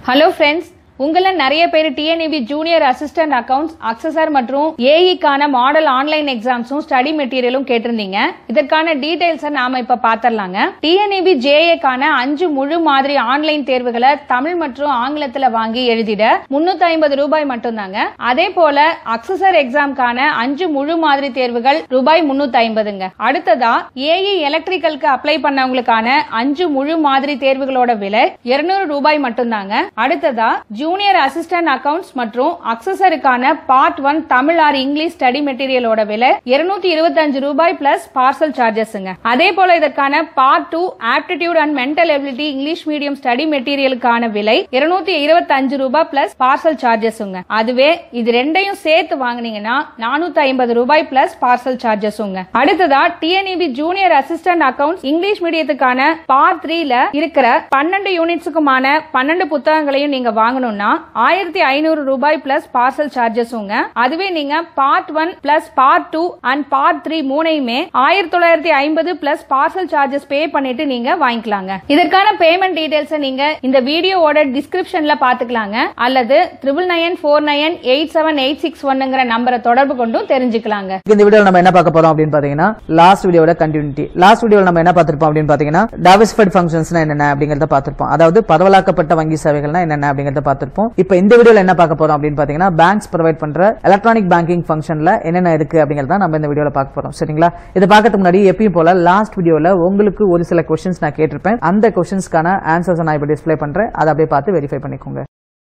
hello friends உங்கள நிறைய பேர் TNEB junior assistant accounts assessor மற்றும் ஏஇக்கான மாடல் ஆன்லைன் எக்ஸாம்ஸும் ஸ்டடி மெட்டீரியலும் கேட்டிருந்தீங்க இதற்கான டீடைல்ஸை நாம இப்ப பாத்திரலாங்க டிஎன்இபி ஜேஏக்கான அஞ்சு முழு மாதிரி ஆன்லைன் தேர்வுகளை தமிழ் மற்றும் ஆங்கிலத்துல வாங்கி எழுதிட முன்னூத்தி ஐம்பது ரூபாய் மட்டும்தாங்க அதே போல அக்சசர் எக்ஸாம்க்கான அஞ்சு முழு மாதிரி தேர்வுகள் ரூபாய் முன்னூத்தி ஐம்பதுங்க அடுத்ததா ஏஇ எலக்ட்ரிக்கலுக்கு அப்ளை பண்ணவங்களுக்கான அஞ்சு முழு மாதிரி தேர்வுகளோட விலை இருநூறு ரூபாய் மட்டும்தாங்க அடுத்ததா ஜூனியர் அசிஸ்டன்ட் அக்கவுண்ட்ஸ் மற்றும் அக்சசருக்கான part one Tamil or English study மெட்டீரியலோட விலை இருநூத்தி இருபத்தஞ்சு ரூபாய் பிளஸ் பார்சல் சார்ஜஸ்ங்க அதே போல இதற்கான part two aptitude and mental ability English medium study மெட்டீரியலுக்கான விலை இருநூத்தி இருபத்தஞ்சு ரூபாய் பிளஸ் பார்சல் சார்ஜஸ்ங்க அதுவே இது ரெண்டையும் சேர்த்து வாங்குனீங்கன்னா நானூத்தி ஐம்பது ரூபாய் பிளஸ் பார்சல் சார்ஜஸ்ங்க அடுத்ததா TNEB junior assistant accounts English மீடியத்துக்கான பார்ட் த்ரீல இருக்கிற பன்னெண்டு யூனிட்ஸுக்குமான பன்னெண்டு புத்தகங்களையும் நீங்க வாங்கணும்னா ஆயிரத்தி ஐநூறு ரூபாய் பிளஸ் பார்சல் சார்ஜஸ்ங்க அதுவே நீங்க part one plus part two and part three மூணையுமே ஆயிரத்தி தொள்ளாயிரத்தி ஐம்பது பிளஸ் பார்சல் சார்ஜஸ் பே பண்ணிட்டு நீங்க வாங்கிக்கலாங்க இதற்கான பேமெண்ட் டீடைல்ஸ் நீங்க இந்த வீடியோவோட டிஸ்கிரிப்ஷன்ல பாத்துக்கலாங்க அல்லது triple nine four nine eight seven eight six ஒன்னுங்கிற நம்பரை தொடர்பு கொண்டும் தெரிஞ்சுக்கலாங்க இந்த வீடியோல நம்ம என்ன பார்க்க போறோம் அப்படின்னு பாத்தீங்கன்னா லாஸ்ட் வீடியோட கண்டினியூட்டி லாஸ்ட் வீடியோல நம்ம என்ன பார்த்திருப்போம் அப்படின்னு பாத்தீங்கன்னா டைவர்சிஃபைட் ஃபங்க்ஷன்ஸ்னா என்னென்ன அப்படிங்கறத பார்த்திருப்போம் அதாவது பரவலாக்கப்பட்ட வங்கி சேவைகள்னா என்னென்ன அப்படிங்கறத பார்த்திருப்போம் இப்போ இந்த வீடியோல என்ன பார்க்க போறோம் அப்படின்னு பாத்தீங்கன்னா பேங்க்ஸ் ப்ரொவைட் பண்ற எலக்ட்ரானிக் பேங்கிங் ஃபங்க்ஷன்ல என்னென்ன இருக்கு அப்படிங்கறத நம்ம இந்த வீடியோல பார்க்க போறோம் சரிங்களா இதை பார்க்கறதுக்கு முன்னாடி எப்பயும் போல லாஸ்ட் வீடியோல உங்களுக்கு ஒரு சில கொஸ்டின்ஸ் நான் கேட்டிருப்பேன் அந்த கொஸ்டின்ஸ்க்கான ஆன்சர்ஸ் நான் இப்போ டிஸ்ப்ளே பண்றேன் அதை அப்படியே பார்த்து வெரிஃபை பண்ணிக்கோங்க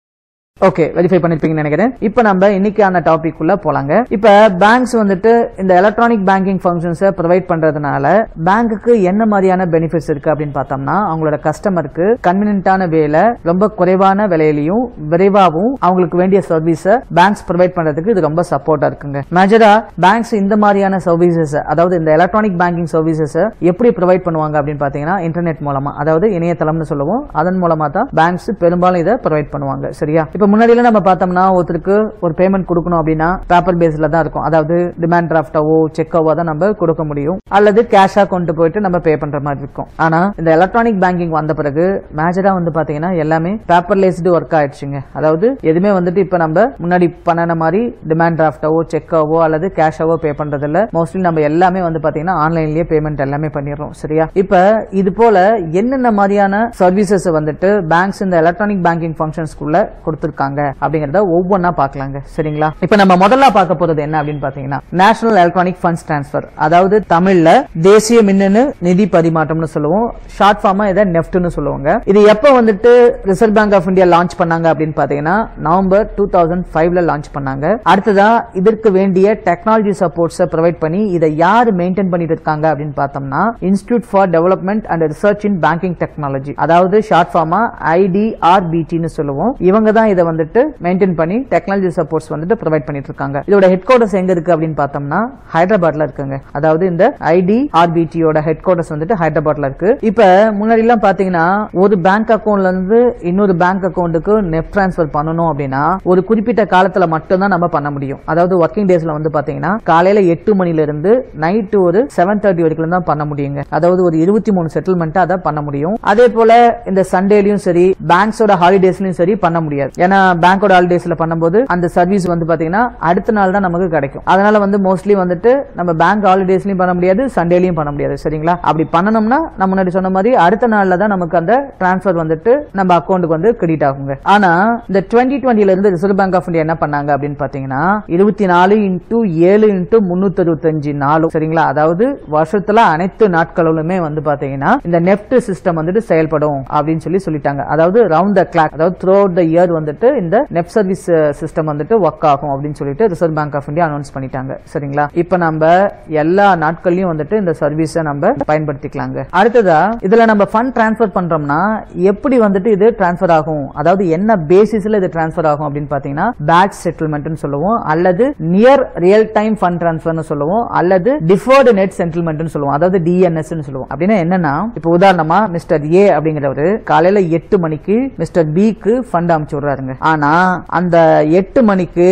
ஓகே வெரிஃபை பண்ணிருப்பீங்கன்னு நினைக்கிறேன் இப்போ நம்ம இன்னைக்கான டாபிக் உள்ள போலாங்க இப்போ பேங்க்ஸ் வந்துட்டு இந்த எலக்ட்ரானிக் பேங்கிங் ஃபங்க்ஷன்ஸை ப்ரொவைட் பண்றதுனால பேங்க்குக்கு என்ன மாதிரியான பெனிஃபிட்ஸ் இருக்கு அப்படின்னு பார்த்தோம்னா அவங்களோட கஸ்டமருக்கு கன்வீனியன்டான வேல ரொம்ப குறைவான விலையிலையும் விரைவாகவும் அவங்களுக்கு வேண்டிய சர்வீஸை பேங்க்ஸ் ப்ரொவைட் பண்றதுக்கு இது ரொம்ப சப்போர்ட்டா இருக்குங்க மேஜரா பேங்க்ஸ் இந்த மாதிரியான சர்வீசஸ் அதாவது இந்த எலக்ட்ரானிக் பேங்கிங் சர்வீசஸ் எப்படி ப்ரொவைட் பண்ணுவாங்க அப்படின்னு பாத்தீங்கன்னா இன்டர்நெட் மூலமா அதாவது இணையதளம்னு சொல்லுவோம் அதன் மூலமா தான் பேங்க்ஸ் பெரும்பாலும் இதை ப்ரொவைட் பண்ணுவாங்க சரியா இப்ப முன்னாடியில நம்ம பார்த்தோம்னா ஒருத்தருக்கு ஒரு பேமெண்ட் கொடுக்கணும் அப்படின்னா பேப்பர் பேஸ்ல தான் இருக்கும் அதாவது டிமாண்ட் டிராஃப்டாவோ செக்காவோ தான் நம்ம கொடுக்க முடியும் அல்லது கேஷா கொண்டு போயிட்டு நம்ம பே பண்ற மாதிரி இருக்கும் ஆனா இந்த எலக்ட்ரானிக் பேங்கிங் வந்த பிறகு மேஜரா வந்து பாத்தீங்கன்னா எல்லாமே பேப்பர்லெஸ்டு ஒர்க் ஆயிடுச்சுங்க அதாவது எதுவுமே வந்துட்டு இப்ப நம்ம முன்னாடி பண்ணின மாதிரி டிமாண்ட் டிராஃப்டாவோ செக்காவோ அல்லது கேஷாவோ பே பண்றது இல்ல மோஸ்ட்லி நம்ம எல்லாமே வந்து பாத்தீங்கன்னா ஆன்லைன்லயே பேமெண்ட் எல்லாமே பண்ணிடுறோம் சரியா இப்ப இது போல என்னென்ன மாதிரியான சர்வீசஸ் வந்துட்டு பேங்க்ஸ் இந்த எலக்ட்ரானிக் பேங்கிங் ஃபங்க்ஷன்ஸ்குள்ள கொடுத்திருக்காங்க அப்படிங்கறத ஒவ்வொன்னா பார்க்கலாங்க சரிங்களா இப்ப நம்ம முதல்ல பார்க்க போறது என்ன அப்படின்னு பாத்தீங்கன்னா நேஷனல் எலக்ட்ரானிக் ஃபண்ட்ஸ் டிரான்ஸ்ஃபர் அதாவது தமிழ்ல தேசிய மின்னணு நிதி பரிமாற்றம்னு சொல்லுவோம் ஷார்ட் ஃபார்மா இதை நெஃப்ட்னு சொல்லுவாங்க இது எப்ப வந்துட்டு Reserve Bank of India launch பண்ணாங்க அப்படின்னு பாத்தீங்கன்னா நவம்பர் டூ தௌசண்ட் ஃபைவ்ல லான்ச் பண்ணாங்க அடுத்ததா இதற்கு வேண்டிய டெக்னாலஜி சப்போர்ட்ஸ் ப்ரொவைட் பண்ணி இதை யார் மெயின்டைன் பண்ணிட்டு இருக்காங்க அப்படின்னு பார்த்தோம்னா institute for development and research in banking technology அதாவது ஷார்ட் ஃபார்மா ஐடிஆர்பிடின்னு சொல்லுவோம் இவங்க தான் இதை வந்துட்டு மெயின்டைன் பண்ணி டெக்னாலஜி சப்போர்ட்ஸ் வந்துட்டு ப்ரொவைட் பண்ணிட்டு இருக்காங்க இதோட ஹெட் குவார்டர்ஸ் எங்க இருக்கு அப்படின்னு பார்த்தோம்னா ஹைதராபாத்ல இருக்குங்க அதாவது இந்த ஐடிஆர்பிடியோட ஹெட் குவார்டர்ஸ் வந்துட்டு ஹைதராபாத்ல இருக்கு இப்ப முன்னாடி எல்லாம் பாத்தீங்கன்னா ஒரு பேங்க் அக்கவுண்ட்ல இருந்து இன்னொரு பேங்க் அக்கவுண்ட்டுக்கு நெட் டிரான்ஸ்ஃபர் பண்ணணும் அப்படின்னா ஒரு குறிப்பிட்ட காலத்துல மட்டும்தான் நம்ம பண்ண முடியும் அதாவது ஒர்க்கிங் டேஸ்ல வந்து பாத்தீங்கன்னா காலையில எட்டு மணில இருந்து நைட்டு ஒரு செவன் தேர்ட்டி வரைக்கும் தான் பண்ண முடியுங்க அதாவது ஒரு இருபத்தி மூணு செட்டில்மெண்ட் அதை பண்ண முடியும் அதே போல இந்த சண்டேலயும் சரி பேங்க்ஸோட ஹாலிடேஸ்லயும் சரி பண்ண முடியாது ஏன்னா பேங்கோட ஹாலிடேஸ்ல பண்ணும்போது அந்த சர்வீஸ் வந்து பாத்தீங்கன்னா அடுத்த நாள் தான் நமக்கு கிடைக்கும் அதனால வந்து மோஸ்ட்லி வந்துட்டு நம்ம பேங்க் ஹாலிடேஸ்லயும் பண்ண முடியாது சண்டேலயும் பண்ண முடியாது சரிங்களா அப்படி பண்ணணும்னா நம்ம முன்னாடி சொன்ன மாதிரி அடுத்த நாள்ல தான் நமக்கு அந்த டிரான்ஸ்ஃபர் வந்துட்டு நம்ம அக்கௌண்ட்டுக்கு வந்து கிரெடிட் ஆகுங்க ஆனா இந்த டுவெண்ட்டி டுவெண்ட்டில இருந்து ரிசர்வ் பேங்க் ஆஃப் இந்தியா என்ன பண்ணாங்க அப்படின்னு பாத்தீங்கன்னா இருபத்தி நாலு இன்டூ ஏழு இன்டூ முன்னூத்தி அறுபத்தஞ்சு நாளும் சரிங்களா அதாவது வருஷத்துல அனைத்து நாட்களிலுமே வந்து பாத்தீங்கன்னா இந்த நெஃப்ட் சிஸ்டம் வந்துட்டு செயல்படும் அப்படின்னு சொல்லி சொல்லிட்டாங்க அதாவது ரவுண்ட் த கிளாக் அதாவது த்ரூ அவுட் த இயர் வந்துட்டு இந்த நெஃப்ட் சர்வீஸ் சிஸ்டம் வந்துட்டு ஒர்க் ஆகும் அப்படின்னு சொல்லிட்டு Reserve Bank of India announce பண்ணிட்டாங்க சரிங்களா இப்ப நம்ம எல்லா நாட்கள்லயும் வந்துட்டு இந்த சர்வீஸை நம்ம பயன்படுத்திக்கலாங்க அடுத்ததா இதுல நம்ம ஃபண்ட் டிரான்ஸ்ஃபர் பண்றோம்னா எப்படி வந்துட்டு இது டிரான்ஸ்ஃபர் ஆகும் அதாவது என்ன பேசிஸ்ல இது டிரான்ஸ்ஃபர் ஆகும் அப்படின்னு பாத்தீங்கன்னா பேட்ச் செட்டில்மெண்ட் சொல்லுவோம் அல்லது நியர் ரியல் டைம் ஃபண்ட் டிரான்ஸ்ஃபர்னு சொல்லுவோம் அல்லது டிஃபர்டு நெட் செட்டில்மெண்ட் சொல்லுவோம் அதாவது டிஎன்எஸ் சொல்லுவோம் அப்படின்னா என்னன்னா இப்போ உதாரணமா மிஸ்டர் ஏ அப்படிங்கிறவரு காலையில எட்டு மணிக்கு மிஸ்டர் பிக்கு ஃபண்ட் அனுப்பிச்சு விடுறாருங்க ஆனா அந்த எட்டு மணிக்கு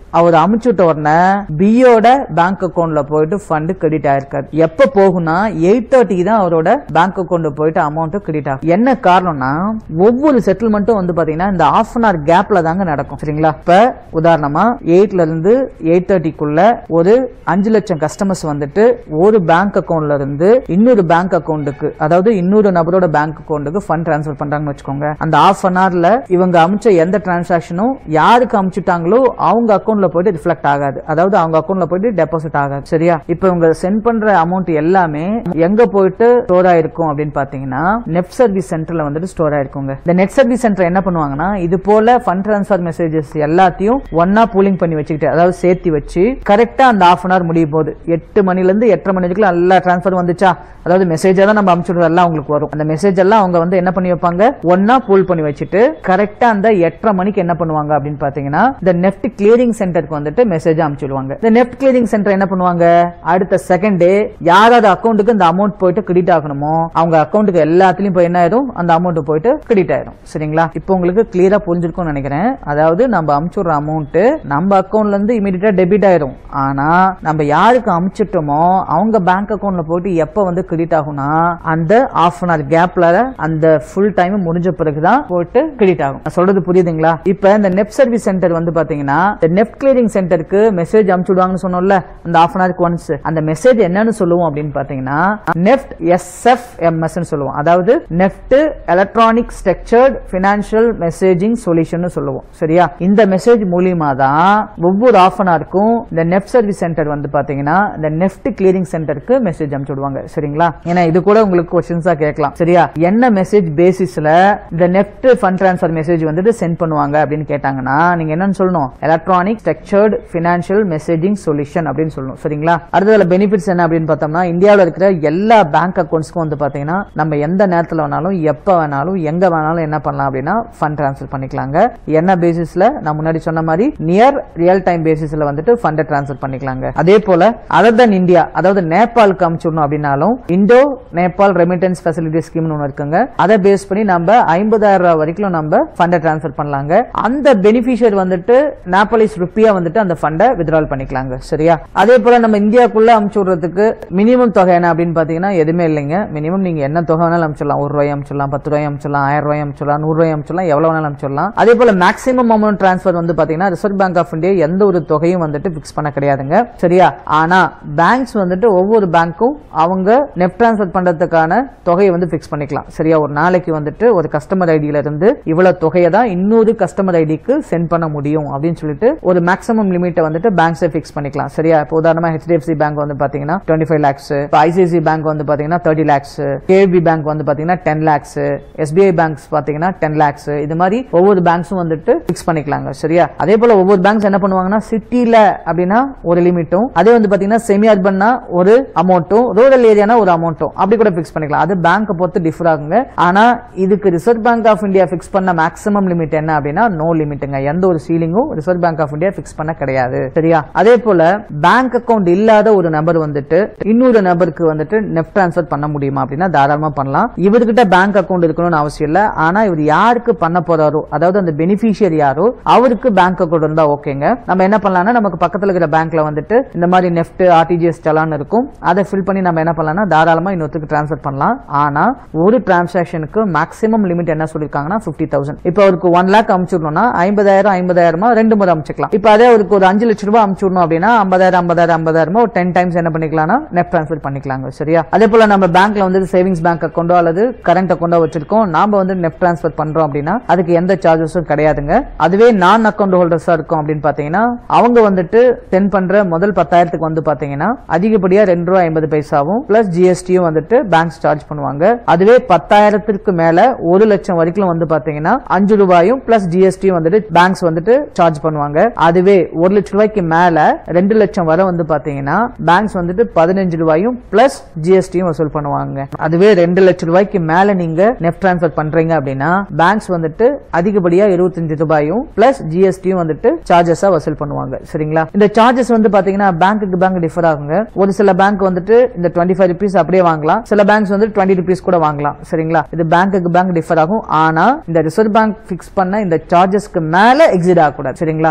அவர் அமுச்சுட்ட உடனே பியோட பேங்க் அக்கௌண்ட்ல போயிட்டு ஃபண்ட் கிரெடிட் ஆயிருக்காரு எப்ப போகும்னா எயிட் தேர்ட்டிக்கு தான் அவரோட பேங்க் அக்கௌண்ட் போயிட்டு அமௌண்ட் கிரெடிட் ஆகும் என்ன காரணம்னா ஒவ்வொரு செட்டில்மெண்ட்டும் வந்து பாத்தீங்கன்னா இந்த ஆஃப் அன் ஹவர் கேப்ல தாங்க நடக்கும் சரிங்களா இப்ப உதாரணமா எயிட்ல இருந்து எயிட் தேர்ட்டிக்குள்ள ஒரு அஞ்சு லட்சம் கஸ்டமர்ஸ் வந்துட்டு ஒரு பேங்க் அக்கௌண்ட்ல இருந்து இன்னொரு பேங்க் அக்கௌண்ட்டுக்கு அதாவது இன்னொரு நபரோட பேங்க் அக்கௌண்ட்டுக்கு ஃபண்ட் ட்ரான்ஸ்ஃபர் பண்றாங்கன்னு வச்சுக்கோங்க அந்த ஆஃப் அன் ஹவர்ல இவங்க அமிச்ச எந்த டிரான்சாக்ஷனும் யாருக்கு அமிச்சுட்டாங்களோ அவங்க அக்கௌண்ட்ல போயிட்டு ரிஃப்ளெக்ட் ஆகாது அதாவது அவங்க அக்கௌண்ட்ல போயிட்டு டெபாசிட் ஆகாது சரியா இப்போ இவங்க சென்ட் பண்ற அமௌண்ட் எல்லாமே எங்க போயிட்டு ஸ்டோர் ஆயிருக்கும் அப்படின்னு பாத்தீங்கன்னா நெட் சர்வீஸ் சென்டர்ல வந்துட்டு ஸ்டோர் ஆயிருக்குங்க இந்த நெட் சர்வீஸ் சென்டர் என்ன பண்ணுவாங்கன்னா இது போல ஃபண்ட் ட்ரான்ஸ்ஃபர் மெசேஜஸ் எல்லாத்தையும் ஒன்னா பூலிங் பண்ணி வச்சுக்கிட்டு அதாவது சேர்த்து வச்சு கரெக்டா அந்த ஆஃப் அன் ஹவர் முடிய போகுது எட்டு மணில இருந்து எட்டரை மணி வரைக்கும் எல்லா டிரான்ஸ்ஃபர் வந்துச்சா அதாவது மெசேஜ் தான் நம்ம அனுப்பிச்சுடுறது எல்லாம் உங்களுக்கு வரும் அந்த மெசேஜ் எல்லாம் அவங்க வந்து என்ன பண்ணி வைப்பாங்க ஒன்னா பூல் பண்ணி வச்சுட்டு கரெக்டா அந்த எட்டரை மணிக்கு என்ன பண்ணுவாங்க அப்படின்னு பாத்தீங்கன்னா இந்த நெஃப்ட் கிளியரிங் சென்டருக்கு வந்துட்டு மெசேஜ் அனுப்பிச்சுடுவாங்க இந்த நெஃப்ட் கிளியரிங் சென்டர் என்ன பண்ணுவாங்க அடுத்த செகண்ட் டே யாராவது அக்கௌண்ட்டுக்கு இந்த அமௌண்ட் போயிட்டு கிரெடிட் ஆகணுமோ அவங்க அக்கௌண்ட்டுக்கு எல்லாத்துலயும் போய் என்ன ஆயிரும் அந்த அமௌண்ட் போயிட்டு கிரெடிட் ஆயிரும் சரிங்களா இப்போ உங்களுக்கு கிளியரா புரிஞ்சிருக்கும்னு நினைக்கிறேன் அதாவது நம்ம அமுச்சுடுற அமௌண்ட் நம்ம அக்கௌண்ட்ல இருந்து இமீடியட்டா டெபிட் ஆயிரும் ஆனா நம்ம யாருக்கு அமுச்சிட்டோமோ அவங்க பேங்க் அக்கௌண்ட்ல போயிட்டு எப்ப வந்து கிரெடிட் ஆகும்னா அந்த ஆஃப் அன் ஹவர் கேப்ல அந்த ஃபுல் டைம் முடிஞ்ச பிறகுதான் போயிட்டு கிரெடிட் ஆகும் நான் சொல்றது புரியுதுங்களா இப்ப இந்த நெட் சர்வீஸ் சென்டர் வந்து பாத்தீங்கன்னா இந்த நெட் கிளியரிங் சென்டருக்கு மெசேஜ் அனுப்பிச்சுடுவாங்கன்னு சொன்னோம்ல அந்த ஆஃப் அன் ஹவருக்கு ஒன்ஸ் அந்த மெசேஜ் என்னன்னு சொல்லுவோம் அப்படின்னு பாத்தீங்கன்னா நெஃப்ட் எஸ்எஃப்எம்எஸ் சொல்லுவோம் அதாவது NEFT electronic structured financial messaging solution சொல்லுவோம் சரியா இந்த மெசேஜ் மூலியமா தான் ஒவ்வொரு ஆஃப் அன் ஹவருக்கும் இந்த நெஃப்ட் சர்வீஸ் சென்டர் வந்து பாத்தீங்கன்னா இந்த நெஃப்ட் கிளியரிங் சென்டருக்கு மெசேஜ் அனுப்பிச்சுடுவாங்க சரிங்களா ஏன்னா இது கூட உங்களுக்கு கொஸ்டின்ஸா கேட்கலாம் சரியா என்ன மெசேஜ் பேசிஸ்ல இந்த நெஃப்ட் ஃபண்ட் ட்ரான்ஸ்ஃபர் மெசேஜ் வந்துட்டு சென்ட் பண்ணுவாங்க அப்படின்னு கேட்டாங்கன்னா நீங்க என்னன்னு சொல்லணும் electronic structured financial messaging solution அப்படின்னு சொல்லணும் சரிங்களா அடுத்ததுல பெனிஃபிட்ஸ் என்ன அப்படின்னு பார்த்தோம்னா இந்தியாவில் இருக்கிற எல்லா பேங்க் அக்கௌண்ட்ஸ்க்கும் வந்து பாத்தீங்கன்னா நம்ம எந்த நேரத்தில் வேணாலும் எப்ப வேணாலும் எங்க வேணாலும் என்ன பண்ணலாம் அப்படின்னா ஃபண்ட் ட்ரான்ஸ்ஃபர் பண்ணிக்கலாங்க என்ன பேசிஸ்ல நான் முன்னாடி சொன்ன மாதிரி நியர் ரியல் டைம் பேசிஸ்ல வந்துட்டு ஃபண்ட் ட்ரான்ஸ்ஃபர் பண்ணிக்கலாங்க அதே போல அதர் தன் இந்தியா அதாவது நேபாளுக்கு அனுப்பிச்சிடணும் அப்படின்னாலும் இந்தோ நேபாள் ரெமிட்டன்ஸ் ஃபெசிலிட்டி ஸ்கீம்னு ஒன்று இருக்குங்க அதை பேஸ் பண்ணி நம்ம ஐம்பதாயிரம் ரூபாய் வரைக்கும் நம்ம ஃபண்டை ட்ரான்ஸ்ஃபர் பண்ணலாங்க அந்த பெனிஃபிஷியர் வந்துட்டு நேபாளிஸ் ருப்பியா வந்துட்டு அந்த ஃபண்டை வித்ட்ரால் பண்ணிக்கலாங்க சரியா அதே போல நம்ம இந்தியாக்குள்ள அமுச்சு விடுறதுக்கு மினிமம் தொகை என்ன அப்படின்னு பாத்தீங்கன்னா எதுவுமே இல்லைங்க மினிமம் நீங்க என்ன தொகை வேணாலும் அனுப்பிச்சிடலாம் ஒரு ரூபாய் அனுப்பிச்சிடலாம் பத்து ரூபாய் அனுப்பிச்சிடலாம் ஆயிரம் ரூபாய் அனுப்பிச்சிடலாம் நூறு ரூபாய் அனுப்பிச்சிடலாம் எவ்வளவு வேணாலும் அனுப்பிச்சிடலாம் அதே போல மேக்ஸிமம் அமௌண்ட் ட்ரான்ஸ்ஃபர் வந்து பாத்தீங்கன்னா ரிசர்வ் பேங்க் ஆஃப் இந்தியா எந்த ஒரு தொகையும் வந்துட்டு பிக்ஸ் பண்ண கிடையாதுங்க சரியா ஆனா பேங்க்ஸ் வந்துட்டு ஒவ்வொரு பேங்க்கும் அவங்க நெட் ட்ரான்ஸ்ஃபர் பண்றதுக்கான தொகையை வந்து பிக்ஸ் பண்ணிக்கலாம் சரியா ஒரு நாளைக்கு வந்துட்டு ஒரு கஸ்டமர் ஐடியில இருந்து இவ்வளவு தொகையை தான் இன்னொரு கஸ்டமர் ஐடிக்கு சென்ட் பண்ண முடியும் அப்படின்னு சொல்லிட்டு ஒரு மேக்ஸிமம் லிமிட்டை வந்துட்டு பேங்க்ஸே பிக்ஸ் பண்ணிக்கலாம் சரியா இப்போ உதாரணமா ஹெச்டிஎஃப்சி பேங்க் வந்து பாத்தீங்கன்னா டுவெண்ட்டி ஃபைவ் லேக்ஸ் இப்போ ஐசிஐசி பேங்க் வந்து பாத்தீங்கன்னா தேர்ட்டி லேக்ஸ் கேபி பேங்க் வந்து பாத்தீங்கன்னா டென் லேக்ஸ் எஸ்பிஐ பேங்க்ஸ் பாத்தீங்கன்னா டென் லேக்ஸ் இது மாதிரி ஒவ்வொரு பேங்க்ஸும் வந்துட்டு பிக்ஸ் பண்ணிக்கலாங்க சரியா அதே போல ஒவ்வொரு பேங்க்ஸ் என்ன பண்ணுவாங்கன்னா சிட்டில அப்படின்னா ஒரு லிமிட்டும் அதே வந்து பாத்தீங்கன்னா செமி அர்பன்னா ஒரு அமௌண்ட்டும் ரூரல் ஏரியானா ஒரு அமௌண்ட்டும் அப்படி கூட பிக்ஸ் பண்ணிக்கலாம் அது பேங்க் பொறுத்து டிஃபர் ஆகுங்க ஆனா இதுக்கு Reserve Bank of India fix பண்ண மேக்ஸிமம் லிமிட் என்ன அப்படின்னா நோ லிமிட்டுங்க எந்த ஒரு சீலிங்கும் Reserve Bank of India fix பண்ண கிடையாது சரியா அதே போல பேங்க் அக்கவுண்ட் இல்லாத ஒரு நபர் வந்துட்டு இன்னொரு நபருக்கு வந்துட்டு நெஃப்ட் ட்ரான்ஸ்ஃபர் பண்ண முடியுமா அப்படின்னா தாராளமா பண்ணலாம் இவர்கிட்ட பேங்க் அக்கவுண்ட் இருக்கணும்னு அவசியம் இல்ல ஆனா இவர் யாருக்கு பண்ண போறாரோ அதாவது அந்த பெனிஃபிஷியரி யாரோ அவருக்கு பேங்க் அக்கவுண்ட் இருந்தா ஓகேங்க நம்ம என்ன பண்ணலாம்னா நமக்கு பக்கத்துல இருக்கிற பேங்க்ல வந்துட்டு இந்த மாதிரி நெஃப்ட் ஆர்டிஜிஎஸ் சலான் இருக்கும் அதை ஃபில் பண்ணி நம்ம என்ன பண்ணலாம்னா தாராளமா இன்னொருத்துக்கு ட்ரான்ஸ்ஃபர் பண்ணலாம் ஆனா ஒரு டிரான்சாக்ஷனுக்கு மேக்ஸிமம் லிமிட் என்ன சொல்லிருக்காங்கன்னா பிப்டி தௌசண்ட் இப்போ அவருக்கு ஒன் லேக் அனுப்பிச்சிடணும்னா ஐம்பதாயிரம் ஐம்பதாயிரமா ரெண்டு முறை அனுப்பிச்சிக்கலாம் இப்போ அதே அவருக்கு ஒரு அஞ்சு லட்சம் ரூபாய் அனுப்பிச்சிடணும் அப்படின்னா ஐம்பதாயிரம் ஐம்பதாயிரம் ஐம்பதாயிரமா ஒரு டென் டைம்ஸ் என்ன பண்ணிக்கலாம்னா நெட் ட்ரான்ஸ்ஃபர் பண்ணிக்கலாங்க சரியா அதே போல நம்ம பேங்க்ல வந்து சேவிங்ஸ் பேங்க் அக்கௌண்டோ அல்லது கரண்ட் அக்கௌண்டோ வச்சிருக்கோம் நாம வந்து நெட் ட்ரான்ஸ்ஃபர் பண்றோம் அப்படின்னா அதுக்கு எந்த சார்ஜஸும் கிடையாதுங்க அதுவே நான் அக்கௌண்ட் ஹோல்டர்ஸா இருக்கும் அப்படின்னு பாத்தீங்கன்னா அவங்க வந்துட்டு சென்ட் பண்ற முதல் பத்தாயிரத்துக்கு வந்து பாத்தீங்கன்னா அதிகப்படியா ரெண்டு ரூபாய் ஐம்பது பைசாவும் பிளஸ் ஜிஎஸ்டியும் வந்துட்டு பேங்க்ஸ் சார்ஜ் பண்ணுவாங்க அதுவே பத்தாயிரத்திற்கு மேல ஒரு லட்சம் வரைக்கும் வந்து பாத்தீங்கன்னா அஞ்சு ரூபாயும் பிளஸ் ஜிஎஸ்டியும் வந்துட்டு பேங்க்ஸ் வந்துட்டு சார்ஜ் பண்ணுவாங்க அதுவே ஒரு லட்சம் ரூபாய்க்கு மேல ரெண்டு லட்சம் வரை வந்து பாத்தீங்கன்னா பேங்க்ஸ் வந்துட்டு பதினஞ்சு ரூபாயும் பிளஸ் ஜிஎஸ்டியும் வசூல் பண்ணுவாங்க அதுவே ரெண்டு லட்சம் ரூபாய்க்கு மேல நீங்க நெஃப்ட் ட்ரான்ஸ்ஃபர் பண்றீங்க அப்படின்னா பேங்க்ஸ் வந்துட்டு அதிகப்படியா இருபத்தஞ்சு ரூபாயும் பிளஸ் ஜிஎஸ்டியும் வந்துட்டு சார்ஜஸா வசூல் பண்ணுவாங்க சரிங்களா இந்த சார்ஜஸ் வந்து பாத்தீங்கன்னா பேங்க்குக்கு பேங்க் டிஃபர் ஆகுங்க ஒரு சில பேங்க் வந்துட்டு இந்த டுவெண்ட்டி ஃபைவ் ருபீஸ் அப்படியே வாங்கலாம் சில பேங்க்ஸ் வந்து டுவெண்ட்டி ருபீஸ் கூட வாங்கலாம் சரிங்களா இது பேங்க்குக்கு பேங்க் டிஃபர் ஆகும் ஆனா இந்த ரிசர்வ் பேங்க் பிக்ஸ் பண்ண இந்த சார்ஜஸ்க்கு மேல எக்ஸிட் ஆகக்கூடாது சரிங்களா அடுத்தது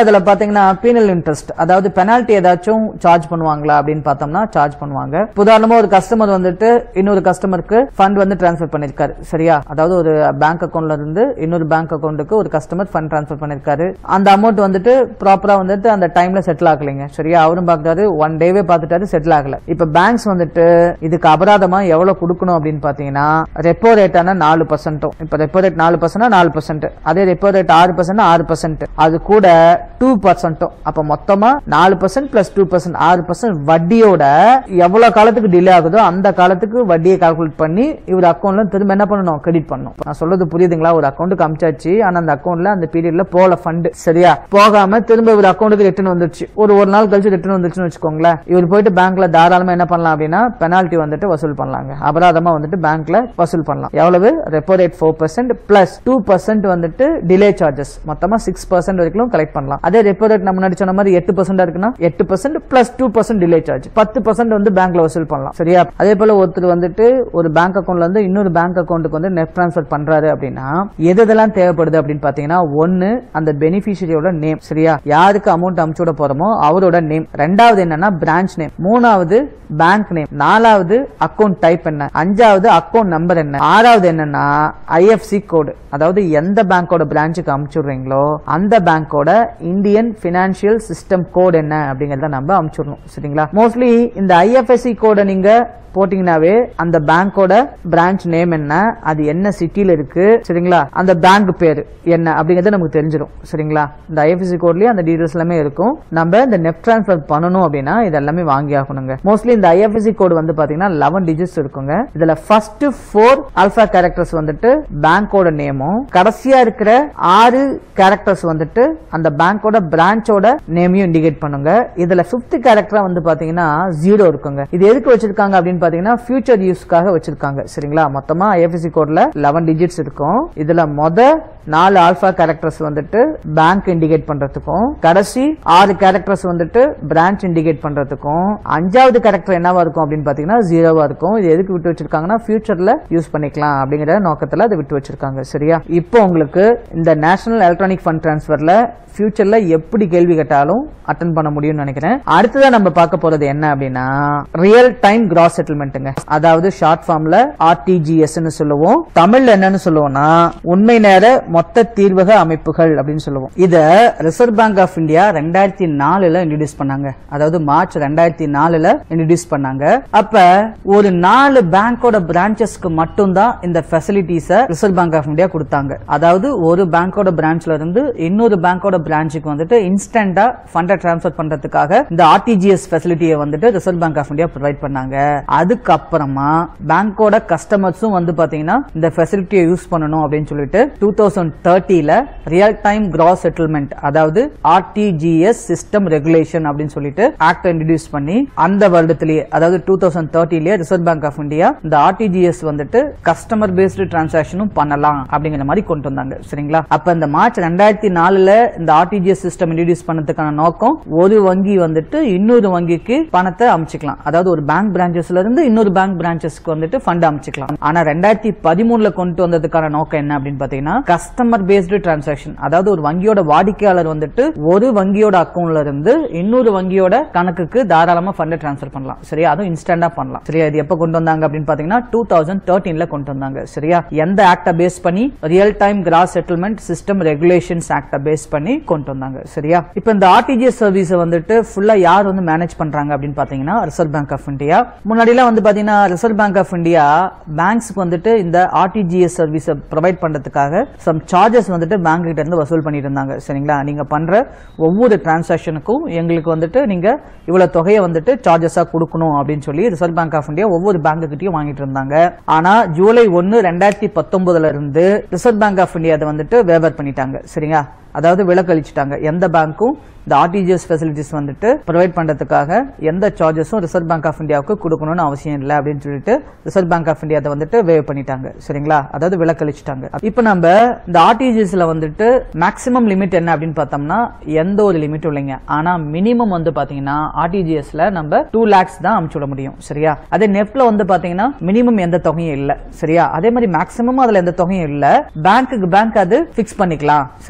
அதுல பாத்தீங்கன்னா பீனல் இன்ட்ரெஸ்ட் அதாவது பெனால்ட்டி ஏதாச்சும் சார்ஜ் பண்ணுவாங்களா அப்படின்னு பார்த்தோம்னா சார்ஜ் பண்ணுவாங்க இப்ப உதாரணமா ஒரு கஸ்டமர் வந்துட்டு இன்னொரு கஸ்டமருக்கு ஃபண்ட் வந்து டிரான்ஸ்ஃபர் பண்ணிருக்காரு சரியா அதாவது ஒரு பேங்க் அக்கவுண்ட்ல இருந்து இன்னொரு பேங்க் அக்கவுண்ட்டுக்கு ஒரு கஸ்டமர் ஃபண்ட் டிரான்ஸ்ஃபர் பண்ணிருக்காரு அந்த அமௌண்ட் வந்துட்டு ப்ராப்பரா வந்துட்டு அந்த டைம்ல செட்டில் ஆகலைங்க சரியா அவரும் பார்த்தாரு ஒன் டேவே பார்த்துட்டாரு செட்டில் ஆகல இப்ப பேங்க்ஸ் வந்துட்டு இதுக்கு அபராதமா எவ்வளவு கொடுக்கணும் அப்படின்னு பாத்தீங்கன்னா ரெப்போ ரேட்டான நாலு பர்சன்ட்டும் இப்ப ரெப்போ ரேட் நாலு பர்சன்ட் நாலு பர்சன்ட் அதே ரெப்போ ரேட் ஆறு பர்சன்ட் ஆறு பர்சன்ட் அது கூட டூ பர்சன்ட்டும் அப்ப மொத்தமா நாலு பர்சன்ட் பிளஸ் டூ பர்சன்ட் ஆறு பர்சன்ட் வட்டியோட எவ்வளவு காலத்துக்கு டிலே ஆகுதோ அந்த காலத்துக்கு வட்டியை கால்குலேட் பண்ணி இவர் அக்கௌண்ட்ல திரும்ப என்ன பண்ணணும் கிரெடிட் பண்ணணும் நான் சொல்றது புரியுதுங்களா ஒரு அக்கௌண்ட்டுக்கு அமிச்சாச்சு ஆனா அந்த அக்கௌண்ட்ல அந்த பீரியட்ல போல ஃபண்ட் சரியா போகாம திரும்ப இவர் அக்கௌண்ட்டுக்கு ரிட்டர்ன் வந்துருச்சு ஒரு ஒரு நாள் கழிச்சு ரிட்டர்ன் வந்துருச்சுன்னு வச்சுக்கோங்களேன் இவர் போயிட்டு பேங்க்ல தாராளமா என்ன பண்ணலாம் அப்படின்னா பெனால்ட்டி வந்துட்டு வசூல் பண்ணலாங்க அபராதமா வந்துட்டு பேங்க்ல வசூல் பண்ணலாம் எவ்வளவு repo rate four percent plus two percent வந்துட்டு டிலே சார்ஜஸ் மொத்தமா சிக்ஸ் பர்சன்ட் வரைக்கும் கலெக்ட் பண்ணலாம் அதே ரெப்போ ரேட் நம்ம முன்னாடி சொன்ன மாதிரி எட்டு பர்சன்ட் இருக்குன்னா எட்டு percent plus two percent delay charge பத்து பர்சன்ட் வந்து பேங்க்ல வசூல் பண்ணலாம் சரியா அதே போல ஒருத்தர் வந்துட்டு ஒரு பேங்க் அக்கௌண்ட்ல இருந்து இன்னொரு பேங்க் அக்கௌண்ட்டுக்கு வந்து நெட் ட்ரான்ஸ்ஃபர் பண்றாரு அப்படின்னா எது எதெல்லாம் தேவைப்படுது அப்படின்னு பாத்தீங்கன்னா ஒன்னு அந்த பெனிஃபிஷரியோட நேம் சரியா யாருக்கு அமௌண்ட் அமுச்சு விட போறோமோ அவரோட நேம் ரெண்டாவது என்னன்னா பிரான்ச் நேம் மூணாவது பேங்க் நேம் நாலாவது அக்கௌண்ட் டைப் என்ன அஞ்சாவது அக்கௌண்ட் நம்பர் என்ன ஆறாவது என்னன்னா ஐஎஃப்சி கோடு அதாவது எந்த பேங்கோட பிரான்ச்சுக்கு அமுச்சுடுறீங்களோ அந்த பேங்கோட இந்தியன் பினான்சியல் சிஸ்டம் கோட் என்ன அப்படிங்கறத நம்ம அமுச்சுடணும் சரிங்களா மோஸ்ட்லி இந்த ஐஎஃப்எஸ்சி கோடை நீங்க போட்டீங்கன்னாவே அந்த பேங்கோட பிரான்ச் நேம் என்ன அது என்ன சிட்டில இருக்கு சரிங்களா அந்த பேங்க் பேரு என்ன அப்படிங்கறது நமக்கு தெரிஞ்சிடும் சரிங்களா இந்த ஐஎஃப்எஸ்சி கோட்லயே அந்த டீடைல்ஸ் எல்லாமே இருக்கும் நம்ம இந்த நெட் ட்ரான்ஸ்ஃபர் பண்ணணும் அப்படின்னா இது எல்லாமே வாங்கி ஆகணுங்க மோஸ்ட்லி இந்த ஐஎஃப்எஸ்சி கோட் வந்து பாத்தீங்கன்னா லெவன் டிஜிட்ஸ் இருக்குங்க இதுல ஃபர்ஸ்ட் ஃபோர் ஆல்பா கேரக்டர்ஸ் வந்துட்டு பேங்கோட நேமும் கடைசியா இருக்கிற ஆறு கேரக்டர்ஸ் வந்துட்டு அந்த பேங்கோட பிரான்ச்சோட நேமையும் இண்டிகேட் பண்ணுங்க இதுல பிப்த் கேரக்டரா வந்து பாத்தீங்கன்னா ஜீரோ இருக்குங்க இது எதுக்கு வச்சிருக்காங்க அப்படின்னு பாத்தீங்கன்னா ஃபியூச்சர் யூஸ்க்காக வச்சிருக்காங்க சரிங்களா மொத்தமா ஐஎஃப்எஸ்சி கோட்ல லெவன் டிஜிட்ஸ் இருக்கும் இதுல மொத நாலு ஆல்பா கேரக்டர்ஸ் வந்துட்டு பேங்க் இண்டிகேட் பண்றதுக்கும் கடைசி ஆறு கேரக்டர்ஸ் வந்துட்டு பிரான்ச் இண்டிகேட் பண்றதுக்கும் அஞ்சாவது கேரக்டர் என்னவா இருக்கும் அப்படின்னு பாத்தீங்கன்னா ஜீரோவா இருக்கும் இது எதுக்கு விட்டு வச்சிருக்காங்கன்னா ஃபியூச்சர்ல யூஸ் பண்ணிக்கலாம் அப்படிங்கிற நோக்கத்துல அதை விட்டு வச்சிருக்காங்க சரியா இப்போ உங்களுக்கு இந்த நேஷனல் எலக்ட்ரானிக் ஃபண்ட் டிரான்ஸ்ஃபர்ல ஃபியூச்சர்ல எப்படி கேள்வி கேட்டாலும் அட்டன் பண்ண முடியும்னு நினைக்கிறேன் அடுத்ததா நம்ம பார்க்க போறது என்ன அப்படின்னா ரியல் டைம் கிராஸ் செட்டில்மெண்ட்டுங்க அதாவது ஷார்ட் ஃபார்ம்ல ஆர்டிஜிஎஸ் சொல்லுவோம் தமிழ்ல என்னன்னு சொல்லுவோம்னா உண்மை நேர மொத்த தீர்வக அமைப்புகள் அப்படின்னு சொல்லுவோம் இத ரிசர்வ் பேங்க் ஆஃப் இந்தியா ரெண்டாயிரத்தி நாலுல இன்ட்ரடியூஸ் பண்ணாங்க அதாவது மார்ச் ரெண்டாயிரத்தி நாலுல இன்ட்ரடியூஸ் பண்ணாங்க அப்ப ஒரு நாலு பேங்கோட பிரான்ச்சஸ்க்கு மட்டும்தான் இந்த ஃபெசிலிட்டிஸ ரிசர்வ் பேங்க் ஆஃப் இந்தியா கொடுத்தாங்க அதாவது ஒரு பேங்கோட பிரான்ச்ல இருந்து இன்னொரு பேங்கோட பிரான்ச்சுக்கு வந்துட்டு இன்ஸ்டன்டா ஃபண்டை டிரான்ஸ்ஃபர் பண்றதுக்காக இந்த ஆர்டிஜிஎஸ் ஃபெசிலிட்டியை வந்துட்டு Reserve Bank of India provide பண்ணாங்க அதுக்கப்புறமா பேங்கோட கஸ்டமர்ஸும் வந்து பாத்தீங்கன்னா இந்த ஃபெசிலிட்டியை யூஸ் பண்ணணும் அப்படின்னு சொல்லிட்டு டூ தௌசண்ட் தேர்ட்டில ரியல் டைம் கிராஸ் செட்டில்மெண்ட் அதாவது ஆர்டிஜிஎஸ் சிஸ்டம் ரெகுலேஷன் அப்படின்னு சொல்லிட்டு ஆக்ட் இன்ட்ரடியூஸ் பண்ணி அந்த வருடத்திலேயே அதாவது டூ தௌசண்ட் தேர்ட்டிலேயே ரிசர்வ் பேங்க் ஆஃப் இந்தியா இந்த ஆர்டிஜிஎஸ் வந்துட்டு கஸ்டமர் பேஸ்டு டிரான்சாக்ஷனும் பண்ணலாம் அப்படிங்கிற மாதிரி கொண்டு வந்தாங்க சரிங்களா அப்ப இந்த மார்ச் ரெண்டாயிரத்தி நாலுல இந்த ஆர்டிஜிஎஸ் சிஸ்டம் இன்ட்ரடியூஸ் பண்ணதுக்கான நோக்கம் ஒரு வங்கி வந்துட்டு இன்னொரு வங்கிக்கு பணத்தை அமைச்சுக்கலாம் அதாவது ஒரு பேங்க் பிரான்ச்சஸ்ல இருந்து இன்னொரு பேங்க் பிரான்ச்சஸ்க்கு வந்துட்டு ஃபண்ட் அமைச்சுக்கலாம் ஆனா ரெண்டாயிரத்தி பதிமூணுல கொண்டு வந்ததுக்கான நோக்கம் என்ன அப்படின்னு பாத்தீங்கன்னா கஸ்டமர் பேஸ்டு டிரான்சாக்ஷன் அதாவது ஒரு வங்கியோட வாடிக்கையாளர் வந்துட்டு ஒரு வங்கியோட அக்கௌண்ட்ல இருந்து இன்னொரு வங்கியோட கணக்குக்கு தாராளமா ஃபண்ட் டிரான்ஸ்ஃபர் பண்ணலாம் சரியா அதுவும் இன்ஸ்டன்டா பண்ணலாம் சரியா இது எப்ப கொண்டு வந்தாங்க அப்படின்னு பாத்தீங்கன்னா டூ தௌசண்ட் தேர்ட்டீன்ல கொண்டு வந்தாங்க சரியா எந்த ஆக்ட பேஸ் பண்ணி real time gross settlement system regulations ஆக்ட பேஸ் பண்ணி கொண்டு வந்தாங்க சரியா இப்போ இந்த ஆர்டிஜிஎஸ் சர்வீஸ் வந்துட்டு ஃபுல்லா யார் வந்து மேனேஜ் பண்றாங்க அப்படின்னு பாத்தீங்கன்னா ரிசர்வ் பேங்க் ஆஃப் இந்தியா முன்னாடி எல்லாம் வந்து பாத்தீங்கன்னா ரிசர்வ் பேங்க் ஆஃப் இந்தியா பேங்க்ஸ்க்கு வந்துட்டு இந்த ஆர்டிஜிஎஸ் சர்வீஸ் ப்ரொவைட் பண்றதுக்காக சம் சார்ஜஸ் வந்துட்டு பேங்க் கிட்ட இருந்து வசூல் பண்ணிட்டு இருந்தாங்க சரிங்களா நீங்க பண்ற ஒவ்வொரு டிரான்சாக்ஷனுக்கும் எங்களுக்கு வந்துட்டு நீங்க இவ்வளவு தொகையை வந்துட்டு சார்ஜஸா கொடுக்கணும் அப்படின்னு சொல்லி ரிசர்வ் பேங்க் ஆஃப் இந்தியா ஒவ்வொரு பேங்க் கிட்டயும் வாங்கிட்டு இருந்தாங்க ஆனா ஜூலை ஒன்னு ரெண்டாயிரத்தி பத்தொன்பதுல இருந்து ரிசர்வ் பேங்க் ஆஃப் இந்தியா அதை வந்துட்டு வேவர் பண்ணிட்டாங்க சரிங்களா அதாவது விலக்களிச்சுட்டாங்க எந்த பேங்க்கும் இந்த ஆர்டிஜிஎஸ் ஃபெசிலிட்டிஸ் வந்துட்டு ப்ரொவைட் பண்றதுக்காக எந்த சார்ஜஸும் ரிசர்வ் பேங்க் ஆஃப் இந்தியாவுக்கு கொடுக்கணும்னு அவசியம் இல்லை அப்படின்னு சொல்லிட்டு ரிசர்வ் பேங்க் ஆஃப் இந்தியா அதை வந்துட்டு வேவ் பண்ணிட்டாங்க சரிங்களா அதாவது விலக்களிச்சுட்டாங்க இப்போ நம்ம இந்த ஆர்டிஜிஎஸ்ல வந்துட்டு மேக்ஸிமம் லிமிட் என்ன அப்படின்னு பார்த்தோம்னா எந்த ஒரு லிமிட் இல்லைங்க ஆனா மினிமம் வந்து பாத்தீங்கன்னா ஆர்டிஜிஎஸ்ல நம்ம டூ லேக்ஸ் தான் அமுச்சு விட முடியும் சரியா அதே நெஃப்ட்ல வந்து பாத்தீங்கன்னா மினிமம் எந்த தொகையும் இல்ல சரியா அதே மாதிரி மேக்ஸிமம் அதுல எந்த தொகையும் இல்ல பேங்க்குக்கு பேங்க் அது பிக்ஸ் பண்ணிக்கலாம் சரியா அந்த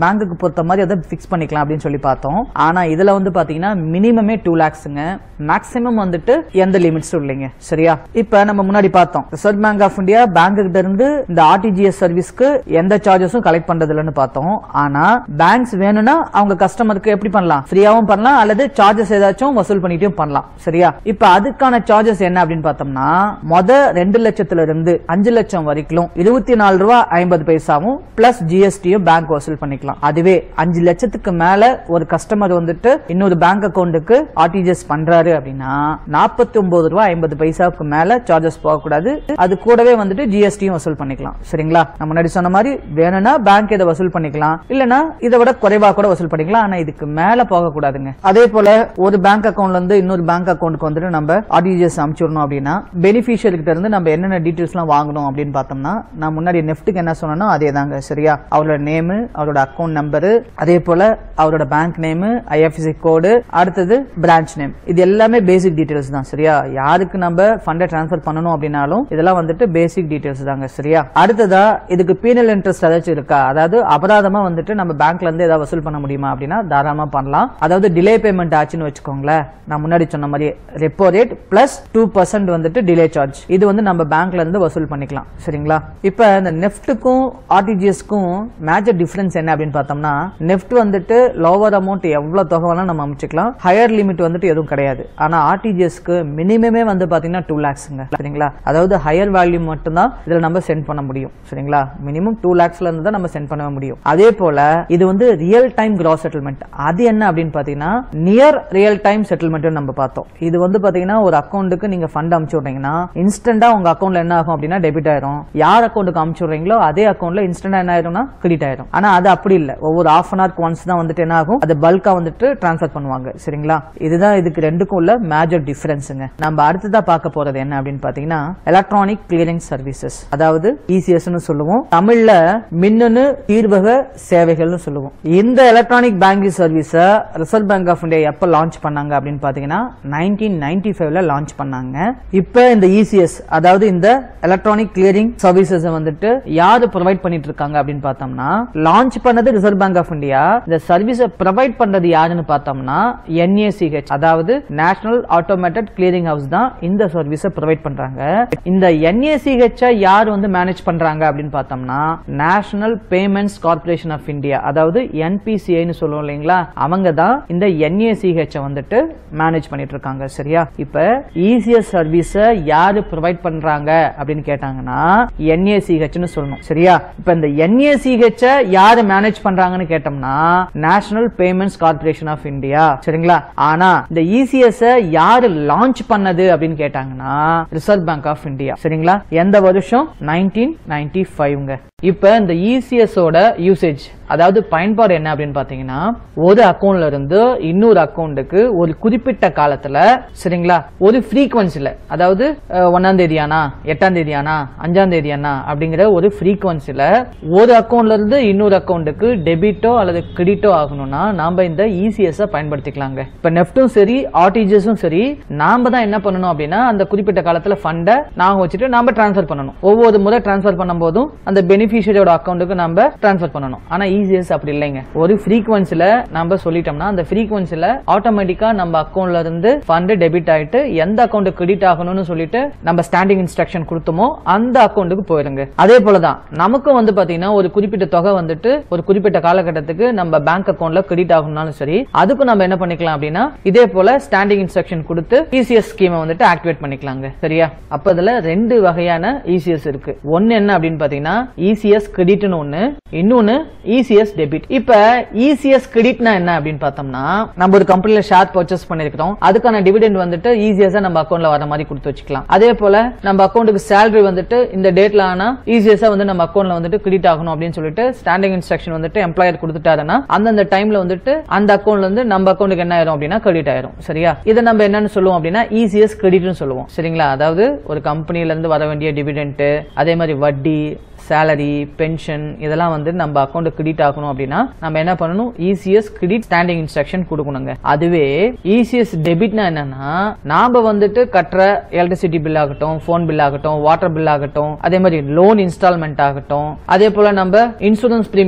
பேங்க்குக்கு பொறுத்த மாதிரி அதை ஃபிக்ஸ் பண்ணிக்கலாம் அப்படின்னு சொல்லி பார்த்தோம் ஆனா இதுல வந்து பாத்தீங்கன்னா மினிமமே டூ லேக்ஸுங்க மேக்ஸிமம் வந்துட்டு எந்த லிமிட்ஸும் இல்லைங்க சரியா இப்ப நம்ம முன்னாடி பார்த்தோம் Reserve Bank of India bank கிட்ட இருந்து இந்த ஆர்டிஜிஎஸ் சர்வீஸ்க்கு எந்த சார்ஜஸும் கலெக்ட் பண்றது இல்லைன்னு பார்த்தோம் ஆனா பேங்க்ஸ் வேணும்னா அவங்க கஸ்டமருக்கு எப்படி பண்ணலாம் ஃப்ரீயாவும் பண்ணலாம் அல்லது சார்ஜஸ் ஏதாச்சும் வசூல் பண்ணிட்டும் பண்ணலாம் சரியா இப்ப அதுக்கான சார்ஜஸ் என்ன அப்படின்னு பார்த்தோம்னா மொத ரெண்டு லட்சத்துல இருந்து அஞ்சு லட்சம் வரைக்கும் இருபத்தி நாலு ரூபாய் ஐம்பது பைசாவும் பிளஸ் ஜிஎஸ்டியும் பேங்க் வசூல் பண்ணிக்கலாம் அதுவே அஞ்சு லட்சத்துக்கு மேல ஒரு கஸ்டமர் வந்துட்டு இன்னொரு பேங்க் அக்கௌண்ட்டுக்கு ஆர்டிஜிஎஸ் பண்றாரு அப்படின்னா நாற்பத்தி ஒன்பது ரூபாய் ஐம்பது பைசாவுக்கு மேல சார்ஜஸ் போகக்கூடாது அது கூடவே வந்துட்டு ஜிஎஸ்டியும் வசூல் பண்ணிக்கலாம் சரிங்களா நம்ம முன்னாடி சொன்ன மாதிரி வேணும்னா பேங்க் இதை வசூல் பண்ணிக்கலாம் இல்லனா இதை விட குறைவா கூட வசூல் பண்ணிக்கலாம் ஆனா இதுக்கு மேல போக கூடாதுங்க அதே போல ஒரு பேங்க் அக்கௌண்ட்ல இருந்து இன்னொரு பேங்க் அக்கௌண்ட்டுக்கு வந்துட்டு நம்ம ஆர்டிஜிஎஸ் அனுப்பிச்சிடணும் அப்படின்னா பெனிஃபிஷியரி கிட்ட இருந்து நம்ம என்னென்ன டீடைல்ஸ் எல்லாம் வாங்கணும் அப்படின்னு பார்த்தோம்னா நான் முன்னாடி நெஃப்ட்டுக்கு என்ன சொன்னனோ அதே தாங்க சரியா அவரோட நேமு அவரோட அக்கௌண்ட் நம்பரு அதே போல அவரோட பேங்க் நேமு ஐஎஃப்சி கோடு அடுத்தது பிரான்ச் நேம் இது எல்லாமே பேசிக் டீடைல்ஸ் தான் சரியா யாருக்கு நம்ம ஃபண்டை ட்ரான்ஸ்ஃபர் பண்ணணும் அப்படின்னாலும் இதெல்லாம் வந்துட்டு பேசிக் டீடைல்ஸ் தாங்க சரியா அடுத்ததா இதுக்கு பீனல் இன்ட்ரெஸ்ட் ஏதாச்சும் இருக்கா அதாவது அபராதமா வந்துட்டு நம்ம பேங்க்ல இருந்து ஏதாவது வசூல் பண்ண முடியுமா அப்படின்னா தாராளமா பண்ணலாம் அதாவது டிலே பேமெண்ட் ஆச்சுன்னு வச்சுக்கோங்களேன் நான் முன்னாடி சொன்ன மாதிரி repo rate plus two percent வந்துட்டு டிலே சார்ஜ் இது வந்து நம்ம பேங்க்ல இருந்து வசூல் பண்ணிக்கலாம் சரிங்களா இப்ப இந்த நெஃப்ட்டுக்கும் ஆர்டிஜிஎஸ்க்கும் மேஜர் டிஃபரன்ஸ் என்ன அப்படின்னு பார்த்தோம்னா நெஃப்ட் வந்துட்டு லோவர் அமௌண்ட் எவ்வளவு தொகை வேணாலும் நம்ம அமைச்சுக்கலாம் ஹையர் லிமிட் வந்துட்டு எதுவும் கிடையாது ஆனா ஆர்டிஜிஎஸ்க்கு மினிமமே வந்து பாத்தீங்கன்னா டூ லேக்ஸ்ங்க சரிங்களா அதாவது ஹையர் வேல்யூ மட்டும்தான் இதுல நம்ம சென்ட் பண்ண முடியும் சரிங்களா மினிமம் டூ லேக்ஸ்ல இருந்து தான் நம்ம சென்ட் பண்ண முடியும் அதே போல இது வந்து ரியல் டைம் கிராஸ் செட்டில்மெண்ட் அது என்ன அப்படின்னு பாத்தீங்கன்னா நியர் ரியல் டைம் செட்டில்மெண்ட் நம்ம பார்த்தோம் இது வந்து பாத்தீங்கன்னா ஒரு அக்கௌண்ட்டுக்கு நீங்க ஃபண்ட் அமுச்சு விட்டீங்கன்னா இன்ஸ்டன்டா உங்க அக்கௌண்ட்ல என்ன ஆகும் அப்படின்னா டெபிட் ஆயிரும் யார் அக்கௌண்ட்டுக்கு அமுச்சு விடுறீங்களோ அதே அக்கௌண்ட்ல இன்ஸ்டன்டா என்ன ஆயிரும்னா கிரெடிட் ஆயிரும் ஆனா அது அப்படி இல்ல ஒவ்வொரு ஆஃப் அன் ஹவர் ஒன்ஸ் தான் வந்துட்டு என்ன ஆகும் அது பல்கா வந்துட்டு டிரான்ஸ்ஃபர் பண்ணுவாங்க சரிங்களா இதுதான் இதுக்கு ரெண்டுக்கும் உள்ள மேஜர் டிஃபரன்ஸுங்க நம்ம அடுத்ததா பார்க்க போறது என்ன அப்படின்னு பாத்தீங்கன்னா எலக்ட்ரானிக் கிளியரிங் சர்வீசஸ் அதாவது இசிஎஸ்னு சொல்லுவோம் தமிழ்ல மின்னணு தீர்வக சேவைகள்னு சொல்லுவோம் இந்த எலக்ட்ரானிக் பேங்கிங் சர்வீஸ ரிசர்வ் பேங்க் ஆஃப் இந்தியா எப்ப லான்ச் பண்ணாங்க அப்படின்னு பாத்தீங்கன்னா நைன்டீன் நைன்டி ஃபைவ்ல லான்ச் பண்ணாங்க இப்ப இந்த இசிஎஸ் அதாவது இந்த எலக்ட்ரானிக் கிளியரிங் சர்வீசஸ் வந்துட்டு யாரு ப்ரொவைட் பண்ணிட்டு இருக்காங்க அப்படின்னு பார்த்தோம்னா லான்ச் பண்ணது ரிசர்வ் பேங்க் ஆஃப் இந்தியா இந்த சர்வீஸை ப்ரொவைட் பண்றது யாருன்னு பார்த்தோம்னா என்ஏசிஹெச் அதாவது நேஷனல் ஆட்டோமேட்டட் கிளியரிங் ஹவுஸ் தான் இந்த சர்வீஸை ப்ரொவைட் பண்றாங்க இந்த என்ஏசிஹெச் யார் வந்து மேனேஜ் பண்றாங்க அப்படின்னு பார்த்தோம்னா National Payments Corporation of India அதாவது என்பிசிஐன்னு சொல்லுவோம் இல்லைங்களா அவங்க தான் இந்த என்ஏசிஹெச் வந்துட்டு மேனேஜ் பண்ணிட்டு இருக்காங்க சரியா இப்ப இசிஎஸ் சர்வீஸ யாரு ப்ரொவைட் பண்றாங்க அப்படின்னு கேட்டாங்கன்னா என்ஏசிஹெச்னு சொல்லணும் சரியா இப்ப இந்த என்ஏசிஹெச் யாரு மேனேஜ் பண்றாங்கன்னு கேட்டோம்னா National Payments Corporation of India சரிங்களா ஆனா இந்த இசிஎஸ் யாரு லான்ச் பண்ணது அப்படின்னு கேட்டாங்கன்னா ரிசர்வ் பேங்க் ஆஃப் இந்தியா சரிங்களா எந்த வருஷம் நைன்டீன் நைன்டி ஃபைவ்ங்க இப்ப இந்த இசிஎஸ் ஓட யூசேஜ் அதாவது பயன்பாடு என்ன அப்படின்னு பாத்தீங்கன்னா ஒரு அக்கௌண்ட்ல இருந்து இன்னொரு அக்கௌண்ட்டுக்கு ஒரு குறிப்பிட்ட காலத்துல சரிங்களா ஒரு ஃப்ரீக்வன்சில அதாவது அஹ், ஒண்ணாம் தேதி ஆனா எட்டாம் தேதி ஆனா அஞ்சாம் தேதி ஆனா அப்படிங்கிற ஒரு ஃப்ரீக்வன்சில ஒரு அக்கௌண்ட்ல இருந்து இன்னொரு அக்கௌண்ட்டுக்கு டெபிட்டோ அல்லது கிரெடிட்டோ ஆகணும்னா நாம இந்த இசிஎஸ் பயன்படுத்திக்கலாங்க இப்ப நெஃப்டும் சரி ஆர்டிஜிஎஸும் சரி நாம தான் என்ன பண்ணணும் அப்படின்னா அந்த குறிப்பிட்ட காலத்துல ஃபண்டை நாங்க வச்சுட்டு நாம டிரான்ஸ்ஃபர் பண்ணணும் ஒவ்வொரு முறை டிரான்ஸ்ஃபர் பண்ணும்போதும் அந்த பெனிஃபிஷியரியோட அக்கௌண்ட்டுக்கு நம்ம டிரான்ஸ்ஃபர் பண்ணணும் ஆனா இசிஎஸ் அப்படி இல்லைங்க ஒரு ஃப்ரீக்வன்சில நம்ம சொல்லிட்டோம்னா அந்த ஃப்ரீக்வன்சில ஆட்டோமேட்டிக்கா நம்ம அக்கௌண்ட்ல இருந்து ஃபண்ட் டெபிட் ஆயிட்டு எந்த அக்கௌண்ட் கிரெடிட் ஆகணும்னு சொல்லிட்டு நம்ம ஸ்டாண்டிங் இன்ஸ்ட்ரக்ஷன் கொடுத்தோமோ அந்த அக்கௌண்ட்டுக்கு போயிருங்க அதே போலதான் நமக்கும் வந்து பாத்தீங்கன்னா ஒரு குறிப்பிட்ட தொகை வந்துட்டு ஒரு குறிப்பிட்ட காலகட்டத்துக்கு நம்ம பேங்க் அக்கௌண்ட்ல கிரெடிட் ஆகணும்னாலும் சரி அதுக்கும் நம்ம என்ன பண்ணிக்கலாம் அப்படின்னா இதே போல ஸ்டாண்டிங் இன்ஸ்ட்ரக்ஷன் கொடுத்து இசிஎஸ் ஸ்கீமை வந்துட்டு ஆக்டிவேட் பண்ணிக்கலாங்க சரியா அப்ப இதுல ரெண்டு வகையான இசிஎஸ் இருக்கு ஒன்னு என்ன அப்படின்னு பாத்தீங்கன்னா இசிஎஸ் கிரெடிட்னு ஒன்னு இன்னொன்னு இசிஎஸ் டெபிட் இப்ப இசிஎஸ் கிரெடிட்னா என்ன அப்படின்னு பார்த்தோம்னா நம்ம ஒரு கம்பெனில ஷேர் பர்ச்சேஸ் பண்ணிருக்கோம் அதுக்கான டிவிடெண்ட் வந்துட்டு ஈஸியஸா நம்ம அக்கௌண்ட்ல வர மாதிரி கொடுத்து வச்சுக்கலாம் அதே போல நம்ம அக்கௌண்ட்டுக்கு சேலரி வந்துட்டு இந்த டேட்ல ஆனா ஈஸியஸா வந்து நம்ம அக்கௌண்ட்ல வந்துட்டு கிரெடிட் ஆகணும் அப்படின்னு சொல்லிட்டு ஸ்டாண்டிங் இன்ஸ்ட்ரக்ஷன் வந்துட்டு எம்ப்ளாயர் கொடுத்துட்டாருன்னா அந்தந்த டைம்ல வந்துட்டு அந்த அக்கௌண்ட்ல இருந்து நம்ம அக்கௌண்ட்டுக்கு என்ன ஆயிரும் அப்படின்னா கிரெடிட் ஆயிரும் சரியா இதை நம்ம என்னன்னு சொல்லுவோம் அப்படின்னா இசிஎஸ் கிரெடிட்னு சொல்லுவோம் சரிங்களா அதாவது ஒரு கம்பெனில இருந்து வர வேண்டிய டிவிடெண்ட் அதே மாதிரி வட்டி சேலரி பென்ஷன் இதெல்லாம் வந்து நம்ம அக்கௌண்ட் கிரெடிட் ஆகணும் அப்படின்னா நம்ம என்ன பண்ணணும் இசிஎஸ் கிரெடிட் ஸ்டாண்டிங் இன்ஸ்ட்ரக்ஷன் கொடுக்கணுங்க அதுவே இசிஎஸ் டெபிட்னா என்னன்னா நாம வந்துட்டு கட்டுற எலக்ட்ரிசிட்டி பில் ஆகட்டும் போன் பில் ஆகட்டும் வாட்டர் பில் ஆகட்டும் அதே மாதிரி லோன் இன்ஸ்டால்மெண்ட் ஆகட்டும் அதே போல நம்ம இன்சூரன்ஸ் பிரீமியம் பே பண்ண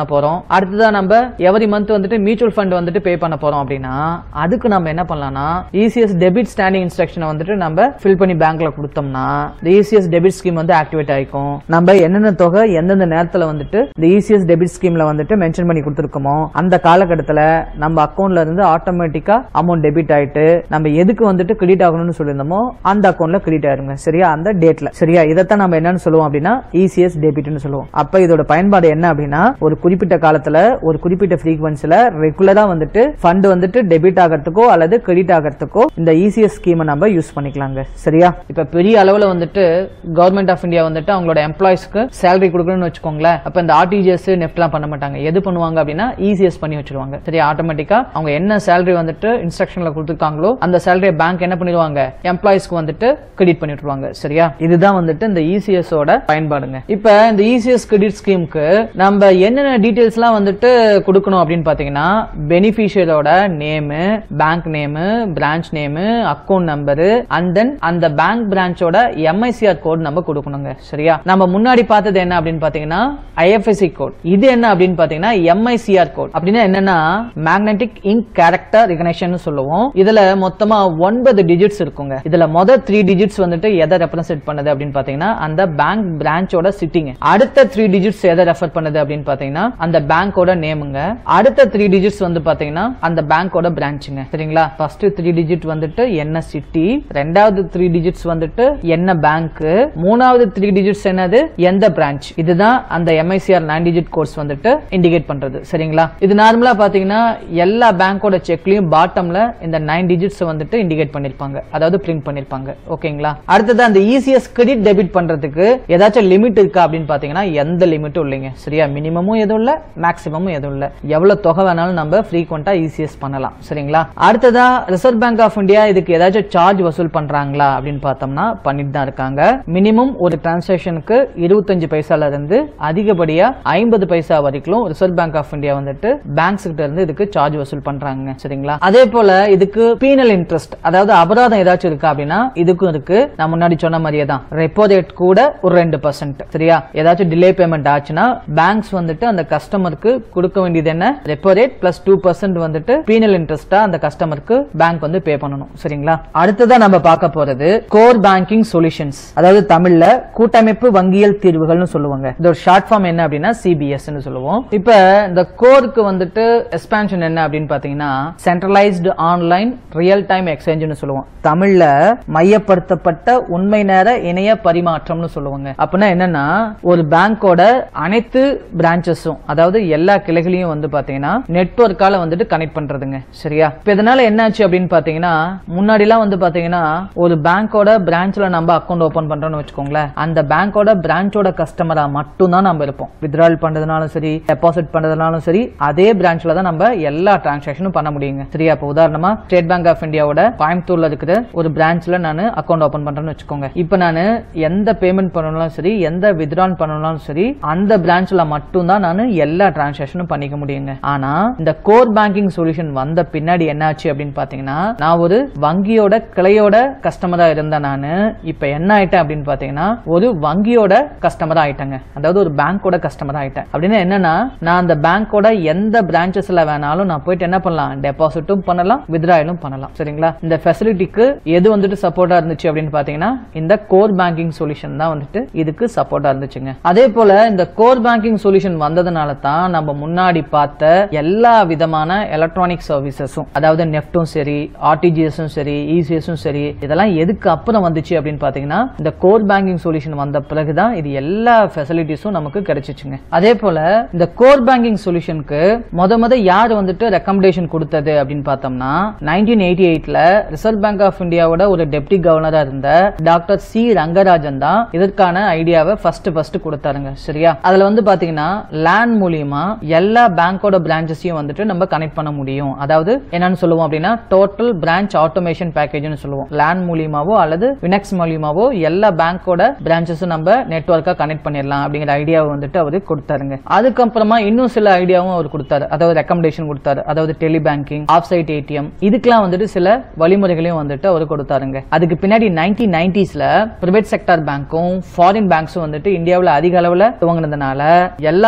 பண்ண போறோம் அடுத்ததா நம்ம எவரி மந்த் வந்துட்டு மியூச்சுவல் ஃபண்ட் வந்துட்டு பே பண்ண போறோம் அப்படின்னா அதுக்கு நம்ம என்ன பண்ணலாம்னா இசிஎஸ் டெபிட் ஸ்டாண்டிங் இன்ஸ்ட்ரக்ஷனை வந்துட்டு நம்ம ஃபில் பண்ணி பேங்க்ல கொடுத்தோம்னா இந்த இசிஎஸ் டெபிட் ஸ்கீம் வந்து ஆக்டிவேட் ஆயிக்கும் நம்ம என்னென்ன தொகை எந்தெந்த நேரத்துல வந்துட்டு இந்த இசிஎஸ் டெபிட் ஸ்கீம்ல வந்துட்டு மென்ஷன் பண்ணி கொடுத்துருக்கோமோ அந்த காலகட்டத்துல நம்ம அக்கௌண்ட்ல இருந்து ஆட்டோமேட்டிக்கா அமௌண்ட் டெபிட் ஆயிட்டு நம்ம எதுக்கு வந்துட்டு கிரெடிட் ஆகணும்னு சொல்லியிருந்தோமோ அந்த அக்கௌண்ட்ல கிரெடிட் ஆயிருங்க சரியா அந்த டேட்ல சரியா இதைத்தான் நம்ம என்னன்னு சொல்லுவோம் அப்படின்னா இசிஎஸ் டெபிட்னு சொல்லுவோம் அப்ப இதோட பயன்பாடு என்ன அப்படின்னா ஒரு குறிப்பிட்ட காலத்துல ஒரு குறிப்பிட்ட ஃப்ரீக்வன்சில ரெகுலரா வந்துட்டு ஃபண்ட் வந்துட்டு டெபிட் ஆகிறதுக்கோ அல்லது கிரெடிட் ஆகிறதுக்கோ இந்த இசிஎஸ் ஸ்கீமை நம்ம யூஸ் பண்ணிக்கலாங்க சரியா இப்ப பெரிய அளவுல வந்துட்டு கவர்மெண்ட் ஆஃப் இந்தியா வந்துட்டு அவங்களோட எம்ப்ளாயிஸ்க்கு சேலரி கொடுக்கணும்னு வச்சுக்கோங்களேன் அப்ப இந்த ஆர்டிஜிஎஸ் நெஃப்ட்லாம் பண்ண மாட்டாங்க எது பண்ணுவாங்க அப்படின்னா இசிஎஸ் பண்ணி வச்சிருவாங்க சரியா ஆட்டோமேட்டிக்கா அவங்க என்ன சேலரி வந்துட்டு இன்ஸ்ட்ரக்ஷன்ல கொடுத்துருக்காங்களோ அந்த சேலரி பேங்க் என்ன பண்ணிடுவாங்க எம்ப்ளாயிஸ்க்கு வந்துட்டு கிரெடிட் பண்ணி விட்டுருவாங்க சரியா இதுதான் வந்துட்டு இந்த இசிஎஸ் ஓட பயன்பாடுங்க இப்ப இந்த இசிஎஸ் கிரெடிட் ஸ்கீமுக்கு நம்ம என்னென்ன டீடைல்ஸ்லாம் வந்துட்டு கொடுக்கணும் அப்படின்னு பாத்தீங்கன்னா பெனிஃபிஷியரோட name bank name branch name account number and then அந்த பேங்க் பிரான்ச்சோட எம்ஐசிஆர் கோட் நம்ம கொடுக்கணுங்க சரியா நம்ம முன்னாடி பார்த்தது என்ன அப்படின்னு பாத்தீங்கன்னா ஐஎஃப்எஸ்சி கோட் இது என்ன அப்படின்னு பாத்தீங்கன்னா எம்ஐசிஆர் கோட் அப்படின்னா என்னன்னா மேக்னெட்டிக் இங்க் கேரக்டர் ரிகனேஷன் சொல்லுவோம் இதுல மொத்தமா ஒன்பது டிஜிட்ஸ் இருக்குங்க இதுல மொதல் த்ரீ டிஜிட்ஸ் வந்துட்டு எதை ரெப்ரசென்ட் பண்ணுது அப்படின்னு பாத்தீங்கன்னா அந்த பேங்க் பிரான்ச்சோட சிட்டிங் அடுத்த த்ரீ டிஜிட்ஸ் எதை ரெஃபர் பண்ணுது அப்படின்னு பாத்தீங்கன்னா அந்த பேங்கோட நேமுங்க அடுத்த த்ரீ டிஜிட்ஸ் வந்து பாத்தீங்கன்னா அந்த பேங்கோட பிரான்ச்சுங்க சரிங்களா ஃபர்ஸ்ட் த்ரீ டிஜிட் வந்துட்டு என்ன சிட்டி ரெண்டாவது த்ரீ டிஜிட்ஸ் வந்துட்டு என்ன பேங்க் மூணாவது த்ரீ டிஜிட்ஸ் என்னது எந்த பிரான்ச் இதுதான் அந்த எம்ஐசிஆர் நைன் டிஜிட் கோர்ஸ் வந்துட்டு இண்டிகேட் பண்றது சரிங்களா இது நார்மலா பாத்தீங்கன்னா எல்லா பேங்கோட செக்லயும் பாட்டம்ல இந்த நைன் டிஜிட்ஸ் வந்துட்டு இண்டிகேட் பண்ணிருப்பாங்க அதாவது பிரிண்ட் பண்ணிருப்பாங்க ஓகேங்களா அடுத்தது அந்த இசிஎஸ் கிரெடிட் டெபிட் பண்றதுக்கு ஏதாச்சும் லிமிட் இருக்கா அப்படின்னு பாத்தீங்கன்னா எந்த லிமிட்டும் இல்லைங்க சரியா மினிமமும் எதுவும் இல்ல மேக்ஸிமமும் எதுவும் இல்ல எவ்வளவு தொகை வேணாலும் நம்ம ஃப்ரீக்வெண்டா இசிஎஸ் பண்ணலாம் சரிங்களா அடுத்ததா ரிசர்வ் பேங்க் ஆஃப் இந்தியா இதுக்கு ஏதாச்சும் சார்ஜ் வசூல் பண்றாங்களா அப்படின்னு பார்த்தோம்னா பண்ணிட்டு தான் இருக்காங்க மினிமம் ஒரு டிரான்சாக்ஷனுக்கு இருபத்தஞ்சு பைசால இருந்து அதிகப்படியா ஐம்பது பைசா வரைக்கும் ரிசர்வ் பேங்க் ஆஃப் இந்தியா வந்துட்டு பேங்க்ஸ் கிட்ட இருந்து இதுக்கு சார்ஜ் வசூல் பண்றாங்க சரிங்களா அதே போல இதுக்கு பீனல் இன்ட்ரெஸ்ட் அதாவது அபராதம் ஏதாச்சும் இருக்கா அப்படின்னா இதுக்கும் இருக்கு நான் முன்னாடி சொன்ன மாதிரியே தான் ரெப்போ ரேட் கூட ஒரு ரெண்டு பர்சன்ட் சரியா ஏதாச்சும் டிலே பேமெண்ட் ஆச்சுன்னா பேங்க்ஸ் வந்துட்டு அந்த கஸ்டமருக்கு கொடுக்க வேண்டியது என்ன repo rate plus two percent வந்துட்டு பீனல் இன்ட்ரெஸ்டா அந்த கஸ்டமருக்கு பேங்க் வந்து பே பண்ணணும் சரிங்களா அடுத்ததா நம்ம பார்க்க போறது கோர் பேங்கிங் சொல்யூஷன்ஸ் அதாவது தமிழ்ல கூட்டமைப்பு வங்கியல் தீர்வுகள்னு சொல்லுவாங்க இது ஒரு ஷார்ட் ஃபார்ம் என்ன அப்படின்னா சிபிஎஸ் சொல்லுவோம் இப்ப இந்த கோருக்கு வந்துட்டு எக்ஸ்பான்ஷன் என்ன அப்படின்னு பாத்தீங்கன்னா சென்ட்ரலைஸ்டு ஆன்லைன் ரியல் டைம் எக்ஸ்சேஞ்சுன்னு சொல்லுவோம் தமிழ்ல மையப்படுத்தப்பட்ட உண்மை நேர இணைய பரிமாற்றம்னு சொல்லுவாங்க அப்படின்னா என்னன்னா ஒரு பேங்கோட அனைத்து பிரான்ச்சஸும் அதாவது எல்லா கிளைகளையும் வந்து பாத்தீங்கன்னா நெட்வொர்க்கால வந்துட்டு கனெக்ட் பண்றதுங்க சரியா இப்ப இதனால என்னாச்சு அப்படின்னு பாத்தீங்கன்னா முன்னாடி எல்லாம் வந்து பாத்தீங்கன்னா ஒரு பேங்கோட பிரான்ச்ல நம்ம அக்கௌண்ட் ஓபன் பண்றோம்னு வச்சுக்கோங்களேன் அந்த பேங்கோட பிரான்ச்சோட கஸ்டமரா மட்டும் தான் நம்ம இருப்போம் வித்ட்ரால் பண்றதுனாலும் சரி டெபாசிட் பண்றதுனாலும் சரி அதே பிரான்ச்ல தான் நம்ம எல்லா டிரான்சாக்ஷனும் பண்ண முடியுங்க சரியா இப்ப உதாரணமா ஸ்டேட் பேங்க் ஆஃப் இந்தியாவோட கோயம்புத்தூர்ல இருக்கிற ஒரு பிரான்ச்ல நான் அக்கௌண்ட் ஓபன் பண்றேன்னு வச்சுக்கோங்க இப்ப நான் எந்த பேமெண்ட் பண்ணணும்னாலும் சரி எந்த வித்ட்ரால் பண்ணணும்னாலும் சரி அந்த பிரான்ச்ல மட்டும் தான் நான் எல்லா டிரான்சாக்ஷனும் பண்ணிக்க முடியுங்க ஆனா இந்த கோர் பேங்கிங் சொல்யூஷன் வந்த பின்னாடி என்னாச்சு அப்படின்னு பாத்தீங்கன்னா நான் ஒரு வங்கியோட கிளையோட கஸ்டமரா இருந்தேன் நானு இப்ப என்ன ஆயிட்டேன் அப்படின்னு பாத்தீங்கன்னா ஒரு வங்கியோட கஸ்டமரா ஆயிட்டேங்க அதாவது ஒரு பேங்கோட கஸ்டமரா ஆயிட்டேன் அப்படின்னா என்னன்னா நான் அந்த பேங்கோட எந்த பிரான்ச்சஸ்ல வேணாலும் நான் போயிட்டு என்ன பண்ணலாம் டெபாசிட்டும் பண்ணலாம் வித்ராயலும் பண்ணலாம் சரிங்களா இந்த ஃபெசிலிட்டிக்கு எது வந்துட்டு சப்போர்ட்டா இருந்துச்சு அப்படின்னு பாத்தீங்கன்னா இந்த கோர் பேங்கிங் சொல்யூஷன் தான் வந்துட்டு இதுக்கு சப்போர்ட்டா இருந்துச்சுங்க அதே போல இந்த கோர் பேங்கிங் சொல்யூஷன் வந்ததுனால தான் நம்ம முன்னாடி பார்த்த எல்லா விதமான எலக்ட்ரானிக் சர்வீசஸும் அதாவது நெஃப்டும் சரி ஆர்டிஜிஎஸும் சரி இசிஎஸும் சரி இதெல்லாம் எதுக்கு அப்புறம் வந்துச்சு அப்படின்னு பாத்தீங்கன்னா இந்த கோர் பேங்கிங் சொல்யூஷன் வந்த பிறகுதான் இது எல்லா ஃபெசிலிட்டிஸும் நமக்கு கிடைச்சிச்சுங்க அதே போல இந்த கோர் பேங்கிங் சொல்யூஷனுக்கு முத முத யார் வந்துட்டு ரெக்கமெண்டேஷன் கொடுத்தது அப்படின்னு பார்த்தோம்னா நைன்டீன் எயிட்டி எயிட்ல ரிசர்வ் பேங்க் ஆஃப் இந்தியாவோட ஒரு டெப்டி கவர்னரா இருந்த டாக்டர் சி ரங்கராஜன் தான் இதற்கான ஐடியாவை ஃபர்ஸ்ட் ஃபர்ஸ்ட் கொடுத்தாருங்க சரியா அதுல வந்து பாத்தீங்கன்னா லேண்ட் மூலியமா எல்லா பேங்கோட பிரான்ச்சஸையும் வந்துட்டு நம்ம கனெக்ட் பண்ண முடியும் அதாவது என்னன்னு சொல்லுவோம் அப்படின்னா டோட்டல் பிரான்ச் ஆட்டோமேஷன் பேக்கேஜ்னு சொல்லுவோம் லேண்ட் மூலியமாவோ அல்லது வினெக்ஸ் மூலியமாவோ எல்லா பேங்கோட பிரான்ச்சஸும் நம்ம நெட்வொர்க்கா கனெக்ட் பண்ணிடலாம் அப்படிங்கிற ஐடியாவை வந்துட்டு அவரு கொடுத்தாருங்க அதுக்கப்புறமா இன்னும் சில ஐடியாவும் அவர் கொடுத்தாரு அதாவது ரெக்கமெண்டேஷன் கொடுத்தாரு அதாவது tele banking off site ATM இதுக்கெல்லாம் வந்துட்டு சில வழிமுறைகளையும் வந்துட்டு அவர் கொடுத்தாருங்க அதுக்கு பின்னாடி நைன்டீன் நைன்டிஸ்ல பிரைவேட் செக்டார் பேங்க்கும் ஃபாரின் பேங்க்ஸும் வந்துட்டு இந்தியாவில் அதிக அளவுல துவங்கினதுனால எல்லா பேங்க்ஸுமே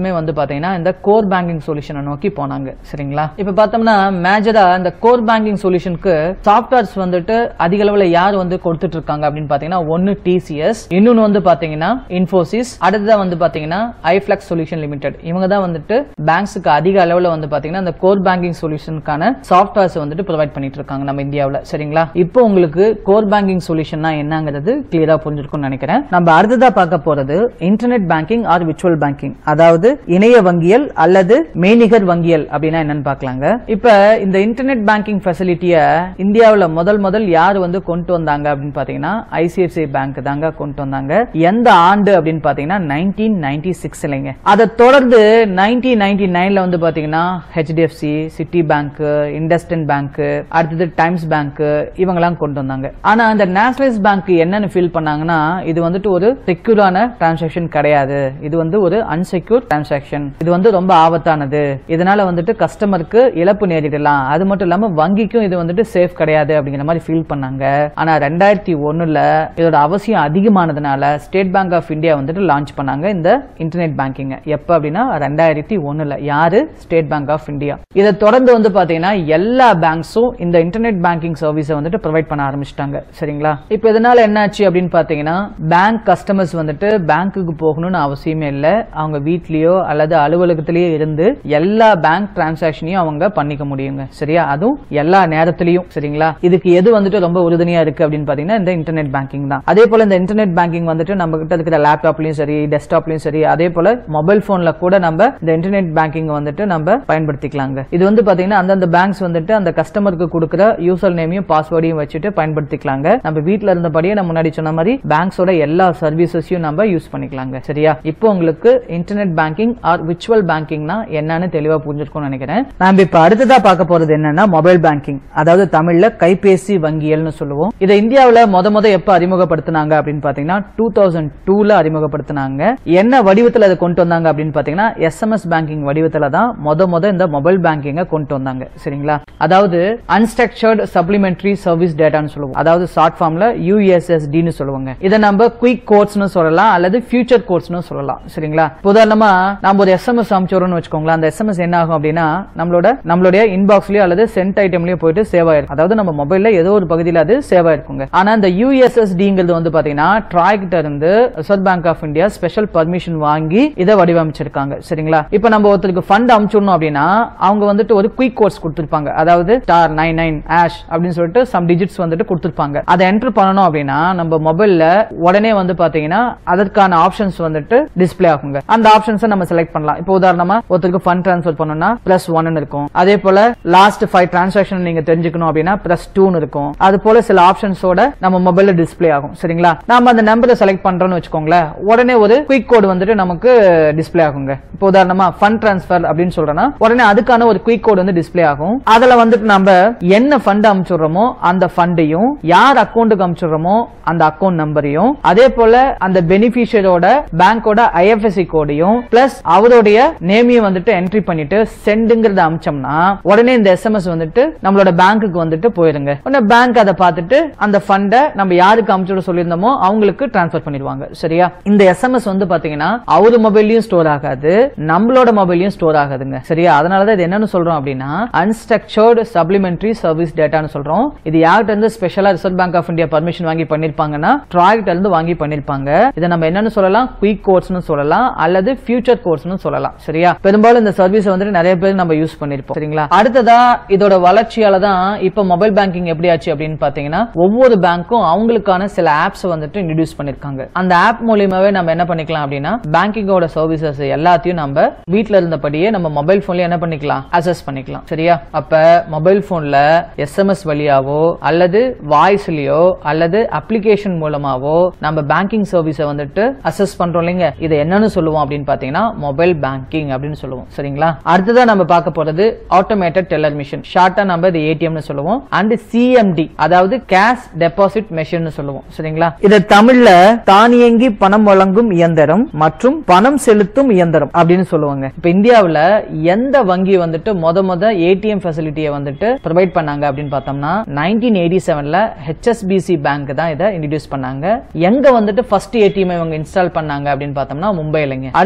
பேங்க்ஸுமே வந்து பாத்தீங்கன்னா இந்த கோர் பேங்கிங் சொல்யூஷனை நோக்கி போனாங்க சரிங்களா இப்ப பார்த்தோம்னா மேஜரா இந்த கோர் பேங்கிங் சொல்யூஷனுக்கு சாஃப்ட்வேர்ஸ் வந்துட்டு அதிக அளவுல யார் வந்து கொடுத்துட்டு இருக்காங்க அப்படின்னு பாத்தீங்கன்னா ஒன்னு டிசிஎஸ் இன்னொன்னு வந்து பாத்தீங்கன்னா இன்ஃபோசிஸ் அடுத்ததா வந்து பாத்தீங்கன்னா ஐஃபிளக்ஸ் சொல்யூஷன் லிமிடெட் இவங்க தான் வந்துட்டு பேங்க்ஸுக்கு அதிக அளவுல வந்து பாத்தீங்கன்னா இந்த கோர் பேங்கிங் சொல்யூஷனுக்கான சாஃப்ட்வேர்ஸ் வந்துட்டு ப்ரொவைட் பண்ணிட்டு இருக்காங்க நம்ம இந்தியாவுல சரிங்களா இப்போ உங்களுக்கு கோர் பேங்கிங் சொல்யூஷன்னா என்னங்கிறது கிளியரா புரிஞ்சிருக்கும்னு நினைக்கிறேன் நம்ம அடுத்ததா பார்க்க போறது internet banking or virtual banking அதாவது இணைய வங்கியல் அல்லது மெய்நிகர் வங்கியல் அப்படின்னா என்னன்னு பார்க்கலாங்க இப்ப இந்த இன்டர்நெட் பேங்கிங் ஃபெசிலிட்டிய இந்தியாவுல முதல் முதல் யார் வந்து கொண்டு வந்தாங்க அப்படின்னு பாத்தீங்கன்னா ஐசிஐசிஐ பேங்க் தாங்க கொண்டு வந்தாங்க எந்த ஆண்டு அப்படின்னு பாத்தீங்கன்னா நைன்டீன் நைன்டி சிக்ஸ் இல்லைங்க அதை தொடர்ந்து நைன்டீன் நைன்டி நைன்ல வந்து பாத்தீங்கன்னா ஹெச்டிஎஃப்சி சிட்டி பேங்க் இண்டஸ்டன் பேங்க் அடுத்தது டைம்ஸ் பேங்க் இவங்கெல்லாம் கொண்டு வந்தாங்க ஆனா அந்த நேஷனலைஸ் பேங்க் என்னன்னு ஃபீல் பண்ணாங்கன்னா இது வந்துட்டு ஒரு செக்யூரான டிரான்சாக்ஷன் கிடையாது இது வந்து ஒரு அன்செக்யூர் டிரான்சாக்ஷன் இது வந்து ரொம்ப ஆபத்தானது இதனால வந்துட்டு கஸ்டமருக்கு இழப்பு நேரிடலாம் அது மட்டும் இல்லாம வங்கிக்கும் இது வந்துட்டு சேஃப் கிடையாது அப்படிங்கிற மாதிரி ஃபீல் பண்ணாங்க ஆனா ரெண்டாயிரத்தி ஒண்ணுல இதோட அவசியம் அதிகமானதுனால ஸ்டேட் பேங்க் ஆஃப் இந்தியா வந்துட்டு லான்ச் பண்ணாங்க இந்த இன்டர்நெட் பேங்கிங் எப்ப அப்படின்னா ரெண்டாயிரத்தி ஒண்ணுல யாரு ஸ்டேட் பேங்க் ஆஃப் இந்தியா இதை தொடர்ந்து வந்து பாத்தீங்கன்னா எல்லா பேங்க்ஸும் இந்த இன்டர்நெட் பேங்கிங் சர்வீஸை வந்துட்டு ப்ரொவைட் பண்ண ஆரம்பிச்சிட்டாங்க சரிங்களா இப்போ இதனால என்னாச்சு அப்படின்னு பாத்தீங்கன்னா பேங்க் கஸ்டமர்ஸ் வந்துட்டு பேங்க்குக்கு போகணும்னு அவசியமே இல்ல அவங்க வீட்லயோ அல்லது அலுவலகத்திலேயே இருந்து எல்லா பேங்க் டிரான்சாக்ஷனையும் அவங்க பண்ணிக்க முடியுங்க சரியா அதுவும் எல்லா நேரத்திலையும் சரிங்களா இதுக்கு எது வந்துட்டு ரொம்ப உறுதுணையா இருக்கு அப்படின்னு பாத்தீங்கன்னா இந்த இன்டர்நெட் பேங்கிங் தான் அதே போல இந்த இன்டர்நெட் பேங்கிங் வந்துட்டு நம்ம கிட்ட இருக்கிற லேப்டாப்லயும் சரி டெஸ்க்டாப்லயும் சரி அதே போல மொபைல் போன்ல கூட நம்ம இந்த இன்டர்நெட் பேங்கிங் வந்துட்டு நம்ம பயன்படுத்திக்கலாங்க இது வந்து பாத்தீங்கன்னா அந்தந்த பேங்க்ஸ் வந்துட்டு அந்த கஸ்டமருக்கு கொடுக்குற யூசர் நேமையும் பாஸ்வேர்டையும் வச்சுட்டு பயன்படுத்திக்கலாங்க நம்ம வீட்ல இருந்தபடியே நம்ம முன்னாடி சொன்ன மாதிரி பேங்க்ஸோட எல்லா சர்வீசஸையும் நம்ம யூஸ் பண்ணிக்கலாங்க சரியா இப்போ உங்களுக்கு இன்டர்நெட் பேங்கிங் ஆர் விர்ச்சுவல் பேங்கிங்னா என்னன்னு தெளிவா புரிஞ்சிருக்கும்னு நினைக்கிறேன் நாம இப்ப அடுத்ததா பார்க்க போறது என்னன்னா மொபைல் பேங்கிங் அதாவது தமிழ்ல கைபேசி வங்கியல்னு சொல்லுவோம் இதை இந்தியாவுல முத முத எப்ப அறிமுகப்படுத்தினாங்க அப்படின்னு பாத்தீங்கன்னா டூ தௌசண்ட் டூல அறிமுகப்படுத்தினாங்க என்ன வடிவத்துல அதை கொண்டு வந்தாங்க அப்படின்னு பாத்தீங்கன்னா எஸ்எம்எஸ் பேங்கிங் வடிவத்துல தான் முத முத இந்த மொபைல் பேங்கிங்க கொண்டு வந்தாங்க சரிங்களா அதாவது அன்ஸ்ட்ரக்சர்ட் சப்ளிமெண்டரி சர்வீஸ் டேட்டான்னு சொல்லுவோம் அதாவது ஷார்ட் ஃபார்ம்ல யூஎஸ்எஸ்டின்னு சொல்லுவாங்க இதை நம்ம குயிக் கோட்ஸ்னு சொல்லலாம் அல்லது ஃபியூச்சர் கோட்ஸ்னு சொல்லலாம் சரிங்களா இப்ப உதாரணமா நம்ம ஒரு எஸ்எம்எஸ் அனுப்பிச்சோம்னு வச்சுக்கோங்களேன் அந்த எஸ்எம்எஸ் என்ன ஆகும் அப்படின்னா நம்மளோட நம்மளுடைய இன்பாக்ஸ்லயோ அல்லது சென்ட் ஐட்டம்லயோ போயிட்டு சேவ் ஆயிருக்கும் அதாவது நம்ம மொபைல்ல ஏதோ ஒரு பகுதியில் அது சேவ் ஆயிருக்குங்க ஆனா இந்த யூஎஸ்எஸ்டிங்கிறது வந்து பாத்தீங்கன்னா ட்ராய் கிட்ட இருந்து Reserve Bank of India special permission வாங்கி இதை வடிவமைச்சிருக்காங்க சரிங்களா இப்ப நம்ம ஒருத்தருக்கு ஃபண்ட் அனுப்பிச்சிடணும் அப்படின்னா அவங்க வந்துட்டு ஒரு குயிக் கோர்ஸ் கொடுத்திருப்பாங்க அதாவது ஸ்டார் நைன் நைன் ஆஷ் அப்படின்னு சொல்லிட்டு சம் டிஜிட்ஸ் வந்துட்டு கொடுத்திருப்பாங்க அதை என்டர் பண்ணணும் அப்படின்னா நம்ம மொபைல்ல உடனே வந்து பாத்தீங்கன்னா அதற்கான ஆப்ஷன்ஸ் வந்துட்டு டிஸ்ப்ளே ஆகுங்க அந்த ஆப்ஷன்ஸை நம்ம செலக்ட் பண்ணலாம் இப்போ உதாரணமா ஒருத்தருக்கு ஃபண்ட் ட்ரான்ஸ்ஃபர் பண்ணணும்னா பிளஸ் ஒன்னு இருக்கும் அதே போல லாஸ்ட் ஃபைவ் டிரான்சாக்ஷன் நீங்க தெரிஞ்சுக்கணும் அப்படின்னா பிளஸ் டூன்னு இருக்கும் அது போல சில ஆப்ஷன்ஸோட நம்ம மொபைல்ல டிஸ்ப்ளே ஆகும் சரிங்களா நாம அந்த நம்பரை செலக்ட் பண்றோம்னு வச்சுக்கோங்களேன் உடனே ஒரு குயிக் கோட் வந்துட்டு நமக்கு டிஸ்ப்ளே ஆகுங்க இப்போ உதாரணமா ஃபண்ட் ட்ரான்ஸ்ஃபர் அப்படின்னு சொல்றோம்னா உடனே அதுக்கான ஒரு குயிக் கோட் வந்து டிஸ்ப்ளே ஆகும் அதுல வந்துட்டு நம்ம என்ன ஃபண்ட் அனுப்பிச்சுடுறோமோ அந்த ஃபண்டையும் யார் அக்கௌண்ட்டுக்கு அனுப்பிச்சுடுறோமோ அந்த அக்கௌண்ட் நம்பரையும் அதே போல அந்த பெனிஃபிஷியரோட பேங்கோட ஐஎஃப்எஸ்சி கோடையும் பிளஸ் அவருடைய நேமையும் வந்துட்டு என்ட்ரி பண்ணிட்டு சென்டுங்கிறத அமிச்சோம்னா உடனே இந்த எஸ்எம்எஸ் வந்துட்டு நம்மளோட பேங்க்குக்கு வந்துட்டு போயிருங்க உடனே பேங்க் அதை பார்த்துட்டு அந்த ஃபண்டை நம்ம யாருக்கு அமுச்சுட சொல்லியிருந்தோமோ அவங்களுக்கு டிரான்ஸ்ஃபர் பண்ணிடுவாங்க சரியா இந்த எஸ்எம்எஸ் வந்து பாத்தீங்கன்னா அவரு மொபைல்லையும் ஸ்டோர் ஆகாது நம்மளோட மொபைல்லையும் ஸ்டோர் ஆகாதுங்க சரியா அதனாலதான் இது என்னன்னு சொல்றோம் அப்படின்னா அன்ஸ்ட்ரக்சர்டு சப்ளிமெண்டரி சர்வீஸ் டேட்டான்னு சொல்றோம் இது யார்கிட்ட இருந்து ஸ்பெஷலா Reserve Bank of India permission வாங்கி பண்ணிருப்பாங்கன்னா ட்ராய்கிட்ட இருந்து வாங்கி பண்ணிருப்பாங்க இதை நம்ம என்னன்னு சொல்லலாம் குயிக் கோர்ஸ்னு சொல்லலாம் அல்லது ஃபியூச்சர் கோர்ஸ்னு சொல்லலாம் சரியா பெரும்பாலும் இந்த சர்வீஸ் வந்துட்டு நிறைய பேர் நம்ம யூஸ் பண்ணிருப்போம் சரிங்களா அடுத்ததா இதோட வளர்ச்சியால தான் இப்ப மொபைல் பேங்கிங் எப்படி ஆச்சு அப்படின்னு பாத்தீங்கன்னா ஒவ்வொரு பேங்க்கும் அவங்களுக்கான சில ஆப்ஸ் வந்துட்டு இன்ட்ரடியூஸ் பண்ணிருக்காங்க அந்த ஆப் மூலியமாவே நம்ம என்ன பண்ணிக்கலாம் அப்படின்னா பேங்கிங்கோட சர்வீசஸ் எல்லாத்தையும் நம்ம வீட்ல இருந்தபடியே நம்ம மொபைல் போன்ல என்ன பண்ணிக்கலாம் அசஸ் பண்ணிக்கலாம் சரியா அப்ப மொபைல் போன்ல எஸ்எம்எஸ் வழியாவோ அல்லது வாய்ஸ்லயோ அல்லது அப்ளிகேஷன் மூலமாவோ நம்ம பேங்கிங் சர்வீஸை வந்துட்டு அசஸ் பண்றோம் இல்லைங்க இதை என்னன்னு சொல்லுவோம் அப்படின்னு பாத்தீங்கன்னா மொபைல் பேங்கிங் அப்படின்னு சொல்லுவோம் சரிங்களா அடுத்ததா நம்ம பார்க்க போறது ஆட்டோமேட்டட் டெல்லர் மிஷின் ஷார்ட்டா நம்ம இது ஏடிஎம்னு சொல்லுவோம் அண்ட் சிஎம்டி அதாவது கேஷ் டெபாசிட் மெஷின் சொல்லுவோம் சரிங்களா இது தமிழ்ல தானியங்கி பணம் வழங்கும் இயந்திரம் மற்றும் பணம் செலுத்தும் இயந்திரம் அப்படின்னு சொல்லுவாங்க இப்ப இந்தியாவுல எந்த வங்கி வந்துட்டு மொத மொத ஏடிஎம் ஃபெசிலிட்டியை வந்துட்டு ப்ரொவைட் பண்ணாங்க அப்படின்னு பார்த்தோம்னா நைன்டீன் எயிட்டி செவன்ல ஹெச்எஸ்பிசி பேங்க் தான் இதை இன்ட்ரடியூஸ் பண்ணாங்க எங்க வந்துட்டு ஃபர்ஸ்ட் ஏடிஎம் இவங்க இன்ஸ்டால் பண்ணாங்க அப்படின்னு பார்த்தோம்னா மும்பைலங்க அடுத்ததா நம்ம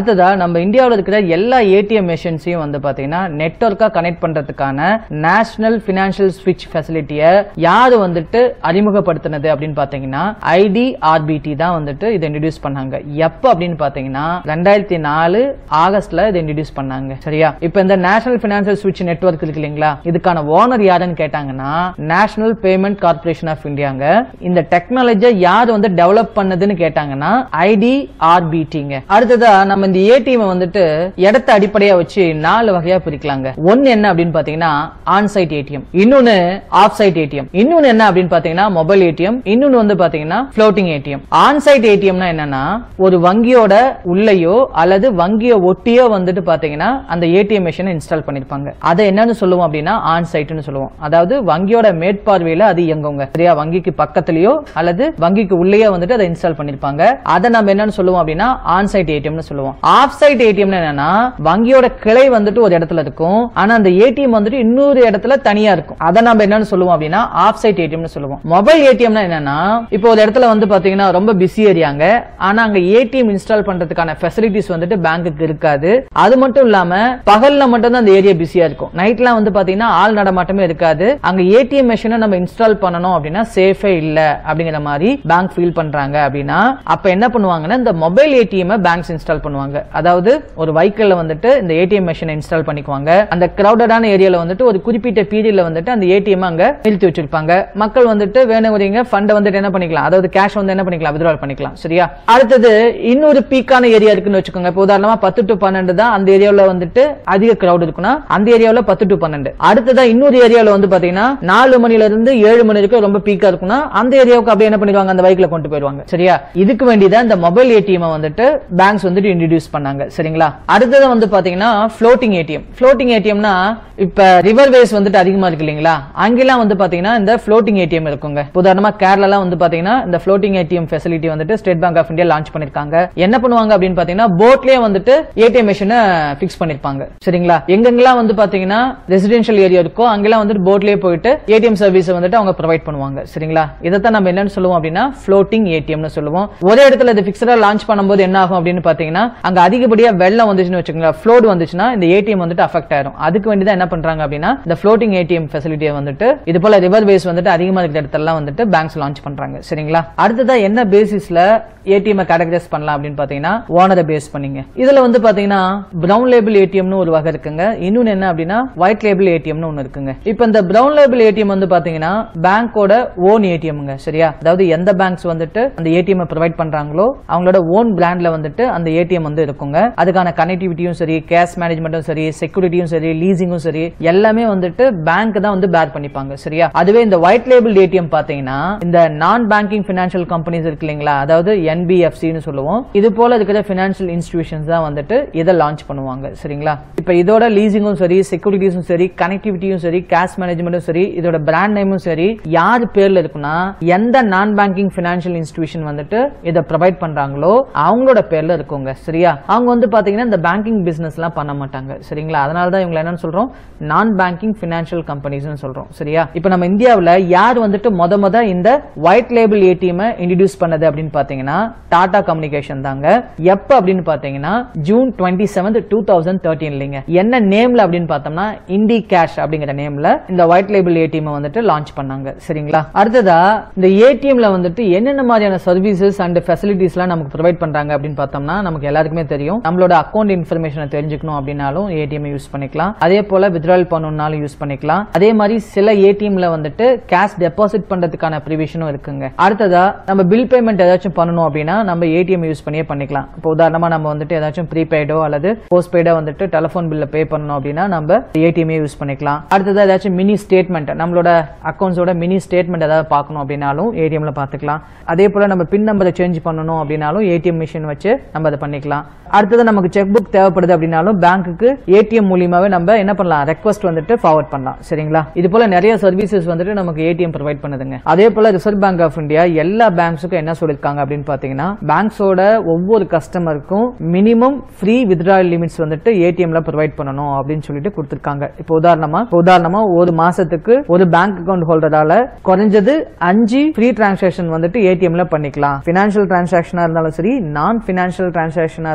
நம்ம இந்தியாவில் இருக்கிற எல்லா ஏடிஎம் மிஷின்ஸையும் வந்து பாத்தீங்கன்னா நெட்ஒர்க்கா கனெக்ட் பண்றதுக்கான நேஷனல் பினான்சியல் ஸ்விட்ச் ஃபெசிலிட்டியை யாரு வந்துட்டு அறிமுகப்படுத்தினது அப்படின்னு பாத்தீங்கன்னா ஐடி ஆர்பிடி தான் வந்துட்டு இதை இன்ட்ரடியூஸ் பண்ணாங்க எப்ப அப்படின்னு பாத்தீங்கன்னா ரெண்டாயிரத்தி நாலு ஆகஸ்ட்ல இதை இன்ட்ரடியூஸ் பண்ணாங்க சரியா இப்போ இந்த நேஷனல் பினான்சியல் ஸ்விட்ச் நெட்வொர்க் இருக்கு இல்லைங்களா இதுக்கான ஓனர் யாருன்னு கேட்டாங்கன்னா நேஷனல் பேமெண்ட் கார்பரேஷன் ஆஃப் இந்தியாங்க இந்த டெக்னாலஜியை யார் வந்து டெவலப் பண்ணதுன்னு கேட்டாங்கன்னா ஐடி ஆர்பிடிங்க அடுத்ததா நம்ம இந்த ஏடிஎம் வந்துட்டு இடத்த அடிப்படையா வச்சு நாலு வகையா பிரிக்கலாங்க ஒன்னு என்ன அப்படின்னு பாத்தீங்கன்னா ஆன் சைட் ஏடிஎம் இன்னொன்னு ஆஃப் சைட் ஏடிஎம் இன்னொன்னு என்ன அப்படின்னு பாத்தீங்கன்னா மொபைல் ஏடிஎம் இன்னொன்னு வந்து பாத்தீங்கன்னா ஃப்ளோட்டிங் ஏடிஎம் ஆன் சைட் ஏடிஎம்னா என்னன்னா ஒரு வங்கியோட உள்ளேயோ அல்லது வங்கியை ஒட்டியோ வந்துட்டு பாத்தீங்கன்னா அந்த ஏடிஎம் மிஷினை இன்ஸ்டால் பண்ணிருப்பாங்க அதை என்னன்னு சொல்லுவோம் அப்படின்னா ஆன் சைட்னு சொல்லுவோம் அதாவது வங்கியோட மேற்பார்வையில அது இயங்குங்க சரியா வங்கிக்கு பக்கத்துலயோ அல்லது வங்கிக்கு உள்ளேயோ வந்துட்டு அதை இன்ஸ்டால் பண்ணிருப்பாங்க அதை நம்ம என்னன்னு சொல்லுவோம் அப்படின்னா ஆன் சைட் ஏடிஎம்னு சொல்லுவோம் ஆஃப் சைட் ஏடிஎம் என்னன்னா வங்கியோட கிளை வந்துட்டு ஒரு இடத்துல இருக்கும் ஆனா அந்த ஏடிஎம் வந்துட்டு இன்னொரு இடத்துல தனியா இருக்கும் அதை நம்ம என்னன்னு சொல்லுவோம் அப்படின்னா ஆஃப் சைட் ஏடிஎம்னு சொல்லுவோம் மொபைல் ஏடிஎம்னா என்னன்னா இப்போ ஒரு இடத்துல வந்து பாத்தீங்கன்னா ரொம்ப பிஸி ஏரியாங்க ஆனா அங்க ஏடிஎம் இன்ஸ்டால் பண்றதுக்கான ஃபெசிலிட்டிஸ் வந்துட்டு பேங்க்குக்கு இருக்காது அது மட்டும் இல்லாம பகல்ல மட்டும் தான் அந்த ஏரியா பிஸியா இருக்கும் நைட்லாம் வந்து பாத்தீங்கன்னா ஆள் நடமாட்டமே இருக்காது அங்க ஏடிஎம் மிஷினை நம்ம இன்ஸ்டால் பண்ணணும் அப்படின்னா சேஃபே இல்ல அப்படிங்கிற மாதிரி பேங்க் ஃபீல் பண்றாங்க அப்படின்னா அப்ப என்ன பண்ணுவாங்கன்னா இந்த மொபைல் ஏடிஎம் பேங்க்ஸ் இன்ஸ்டால் பண்ணுவாங்க அதாவது ஒரு வெஹிக்கிள்ல வந்துட்டு இந்த ஏடிஎம் மிஷினை இன்ஸ்டால் பண்ணிக்குவாங்க அந்த கிரௌடடான ஏரியால வந்துட்டு ஒரு குறிப்பிட்ட பீரியட்ல வந்துட்டு அந்த ஏடிஎம் அங்க நிறுத்தி வச்சிருப்பாங்க மக்கள் வந்துட்டு வேணுங்கிறீங்க ஃபண்ட் வந்துட்டு என்ன பண்ணிக்கலாம் அதாவது கேஷ் வந்து என்ன பண்ணிக்கலாம் வித்ட்ரால் பண்ணிக்கலாம் சரியா அடுத்தது இன்னொரு பீக்கான ஏரியா இருக்குன்னு வச்சுக்கோங்க இப்போ உதாரணமா பத்து டு பன்னெண்டு தான் அந்த ஏரியாவுல வந்துட்டு அதிக கிரௌட் இருக்குன்னா அந்த ஏரியாவுல பத்து டு பன்னெண்டு அடுத்ததா இன்னொரு ஏரியாவுல வந்து பாத்தீங்கன்னா நாலு மணில இருந்து ஏழு மணி வரைக்கும் ரொம்ப பீக்கா இருக்குன்னா அந்த ஏரியாவுக்கு அப்படியே என்ன பண்ணிடுவாங்க அந்த பைக்ல கொண்டு போயிடுவாங்க சரியா இதுக்கு வேண்டியதான் இந்த மொபைல் ஏடிஎம் வந்துட்டு பேங்க்ஸ் வந்துட்டு இன்ட்ரடியூஸ் பண்ணாங்க சரிங்களா அடுத்தது வந்து பாத்தீங்கன்னா ஃப்ளோட்டிங் ஏடிஎம் ஃப்ளோட்டிங் ஏடிஎம்னா இப்ப ரிவர் வேஸ் வந்துட்டு அதிகமா இருக்கு இல்லைங்களா அங்கெல்லாம் வந்து பாத்தீங்கன்னா இந்த ஃப்ளோட்டிங் ஏடிஎம் இருக்குங்க இப்ப உதாரணமா கேரளாலாம் வந்து பாத்தீங்கன்னா இந்த ஃப்ளோட்டிங் ஏடிஎம் ஃபெசிலிட்டி வந்துட்டு State Bank of India launch பண்ணிருக்காங்க என்ன பண்ணுவாங்க அப்படின்னு பாத்தீங்கன்னா போட்லயே வந்துட்டு ஏடிஎம் மிஷினை பிக்ஸ் பண்ணிருப்பாங்க சரிங்களா எங்கெங்கெல்லாம் வந்து பாத்தீங்கன்னா ரெசிடென்ஷியல் ஏரியா இருக்கோ அங்கெல்லாம் வந்துட்டு போட்லயே போயிட்டு ஏடிஎம் சர்வீஸ் வந்துட்டு அவங்க ப்ரொவைட் பண்ணுவாங்க சரிங்களா இதைத்தான் நம்ம என்னன்னு சொல்லுவோம் அப்படின்னா ஃப்ளோட்டிங் ஏடிஎம்னு சொல்லுவோம் ஒரே இடத்துல இது பிக்சரா லான்ச் பண்ணும்போது என்ன ஆகும் அப்படின்னு பாத்தீங்கன்னா அங்க அதிகப்படியா வெள்ளம் வந்துச்சுன்னு வச்சுக்கோங்க ஃப்ளோட் வந்துச்சுன்னா இந்த ஏடிஎம் வந்துட்டு அஃபெக்ட் ஆயிரும் அதுக்கு வேண்டி தான் என்ன பண்றாங்க அப்படின்னா இந்த ஃப்ளோட்டிங் ஏடிஎம் ஃபெசிலிட்டியை வந்துட்டு இது போல ரிவர் பேஸ் வந்துட்டு அதிகமா இருக்கிற இடத்துல வந்துட்டு பேங்க்ஸ் லான்ச் பண்றாங்க சரிங்களா அடுத்ததா என்ன பேசிஸ்ல ஏடிஎம் கேட்டகரைஸ் பண்ணலாம் அப்படின்னு பாத்தீங்கன்னா ஓனரை பேஸ் பண்ணீங்க இதுல வந்து பாத்தீங்கன்னா பிரவுன் லேபிள் ஏடிஎம்னு ஒரு வகை இருக்குங்க இன்னொன்னு என்ன அப்படின்னா ஒயிட் லேபிள் ஏடிஎம்னு ஒன்னு இருக்குங்க இப்போ இந்த பிரவுன் லேபிள் ஏடிஎம் வந்து பாத்தீங்கன்னா பேங்கோட ஓன் ஏடிஎம்ங்க சரியா அதாவது எந்த பேங்க்ஸ் வந்துட்டு அந்த ஏடிஎம் ப்ரொவைட் பண்றாங்களோ அவங்களோட ஓன் பிராண்ட்ல வந்துட்டு அந்த ஏடிஎம் வந்து இருக்குங்க அதுக்கான கனெக்டிவிட்டியும் சரி கேஷ் மேனேஜ்மெண்ட்டும் சரி செக்யூரிட்டியும் சரி லீசிங்கும் சரி எல்லாமே வந்துட்டு பேங்க் தான் வந்து பேர் பண்ணிப்பாங்க சரியா அதுவே இந்த ஒயிட் லேபிள் ஏடிஎம் பாத்தீங்கன்னா இந்த நான் பேங்கிங் பினான்சியல் கம்பெனிஸ் இருக்கு இல்லைங்களா அதாவது என்பிஎஃப்சின்னு சொல்லுவோம் இது போல இருக்கிற பினான்சியல் இன்ஸ்டிடியூஷன்ஸ் தான் வந்துட்டு இதை லான்ச் பண்ணுவாங்க சரிங்களா இப்போ இதோட லீசிங்கும் சரி செக்யூரிட்டிஸும் சரி கனெக்டிவிட்டியும் சரி கேஷ் மேனேஜ்மெண்ட்டும் சரி இதோட பிராண்ட் நேமும் சரி யார் பேர்ல இருக்குன்னா எந்த நான் பேங்கிங் பினான்சியல் இன்ஸ்டிடியூஷன் வந்துட்டு இதை ப்ரொவைட் பண்றாங்களோ அவங்களோட பேர்ல இருக்குங்க சரியா அவங்க வந்து பாத்தீங்கன்னா இந்த பேங்கிங் பிசினஸ் எல்லாம் பண்ண மாட்டாங்க சரிங்களா அதனால தான் இவங்க என்னன்னு சொல்றோம் நான் பேங்கிங் பினான்சியல் கம்பெனிஸ் சொல்றோம் சரியா இப்போ நம்ம இந்தியாவுல யார் வந்துட்டு மொத மொத இந்த ஒயிட் லேபிள் ஏடிஎம் இன்ட்ரடியூஸ் பண்ணது அப்படின்னு பாத்தீங்கன்னா டாடா கம்யூனிகேஷன் தாங்க எப்ப அப்படின்னு பாத்தீங்கன்னா June twenty seventh two thousand தேர்ட்டீன்லங்க என்ன நேம்ல அப்படின்னு பார்த்தோம்னா இண்டி கேஷ் அப்படிங்கிற நேம்ல இந்த ஒயிட் லேபிள் ஏடிஎம் வந்துட்டு லான்ச் பண்ணாங்க சரிங்களா அடுத்ததா இந்த ஏடிஎம்ல வந்துட்டு என்னென்ன மாதிரியான சர்வீசஸ் அண்ட் ஃபெசிலிட்டிஸ்லாம் நமக்கு ப்ரொவைட் பண்றாங்க அப்படின்னு பார்த்தோம்னா நமக்கு எல்லாருக்குமே தெரியும் நம்மளோட அக்கௌண்ட் இன்ஃபர்மேஷனை தெரிஞ்சுக்கணும் அப்படின்னாலும் ஏடிஎம் யூஸ் பண்ணிக்கலாம் அதே போல வித்ட்ரால் பண்ணணும்னாலும் யூஸ் பண்ணிக்கலாம் அதே மாதிரி சில ஏடிஎம்ல வந்துட்டு கேஷ் டெபாசிட் பண்றதுக்கான ப்ரிவிஷனும் இருக்குங்க அடுத்ததா நம்ம பில் பேமெண்ட் ஏதாச்சும் பண்ணணும் அப்படின்னா நம்ம ஏடிஎம் யூஸ் பண்ணியே பண்ணிக்கலாம் இப்போ உதாரணமா நம்ம வந்துட்டு ஏதாச்சும் ப்ரீபெய்டோ அல்லது போஸ்ட் பெய்டோ வந்துட்டு டெலிஃபோன் பில்ல பே பண்ணணும் அப்படின்னா நம்ம ஏடிஎம் யூஸ் பண்ணிக்கலாம் அடுத்ததா ஏதாச்சும் மினி ஸ்டேட்மெண்ட் நம்மளோட அக்கௌண்ட்ஸோட மினி ஸ்டேட்மெண்ட் ஏதாவது பார்க்கணும் அப்படின்னாலும் ஏடிஎம்ல பார்த்துக்கலாம் அதே போல நம்ம பின் நம்பரை சேஞ்ச் பண்ணணும் அப்படின்னாலும் ஏடிஎம் மிஷின் வச்சு நம்ம அதை பண்ணிக்கலாம் அடுத்தது நமக்கு செக் புக் தேவைப்படுது அப்படின்னாலும் பேங்க்குக்கு ஏடிஎம் மூலியமாவே நம்ம என்ன பண்ணலாம் ரெக்வஸ்ட் வந்துட்டு ஃபார்வர்ட் பண்ணலாம் சரிங்களா இது போல நிறைய சர்வீசஸ் வந்துட்டு நமக்கு ஏடிஎம் ப்ரொவைட் பண்ணுதுங்க அதே போல ரிசர்வ் பேங்க் ஆஃப் இந்தியா எல்லா பேங்க்ஸுக்கும் என்ன சொல்லிருக்காங்க அப்படின்னு பாத்தீங்கன்னா பேங்க்ஸோட ஒவ்வொரு கஸ்டமருக்கும் மினிமம் ஃப்ரீ வித்ட்ராயல் லிமிட்ஸ் வந்துட்டு ஏடிஎம்ல ப்ரொவைட் பண்ணணும் அப்படின்னு சொல்லிட்டு கொடுத்திருக்காங்க இப்போ உதாரணமா இப்போ உதாரணமா ஒரு மாசத்துக்கு ஒரு பேங்க் அக்கவுண்ட் ஹோல்டரால குறைஞ்சது அஞ்சு ஃப்ரீ டிரான்சாக்ஷன் வந்துட்டு ஏடிஎம்ல பண்ணிக்கலாம் பினான்சியல் டிரான்சாக்ஷனா இருந்தாலும் சரி நான் பினான்சியல் டிரான்சாக்ஷனா இருந்தாலும் சரி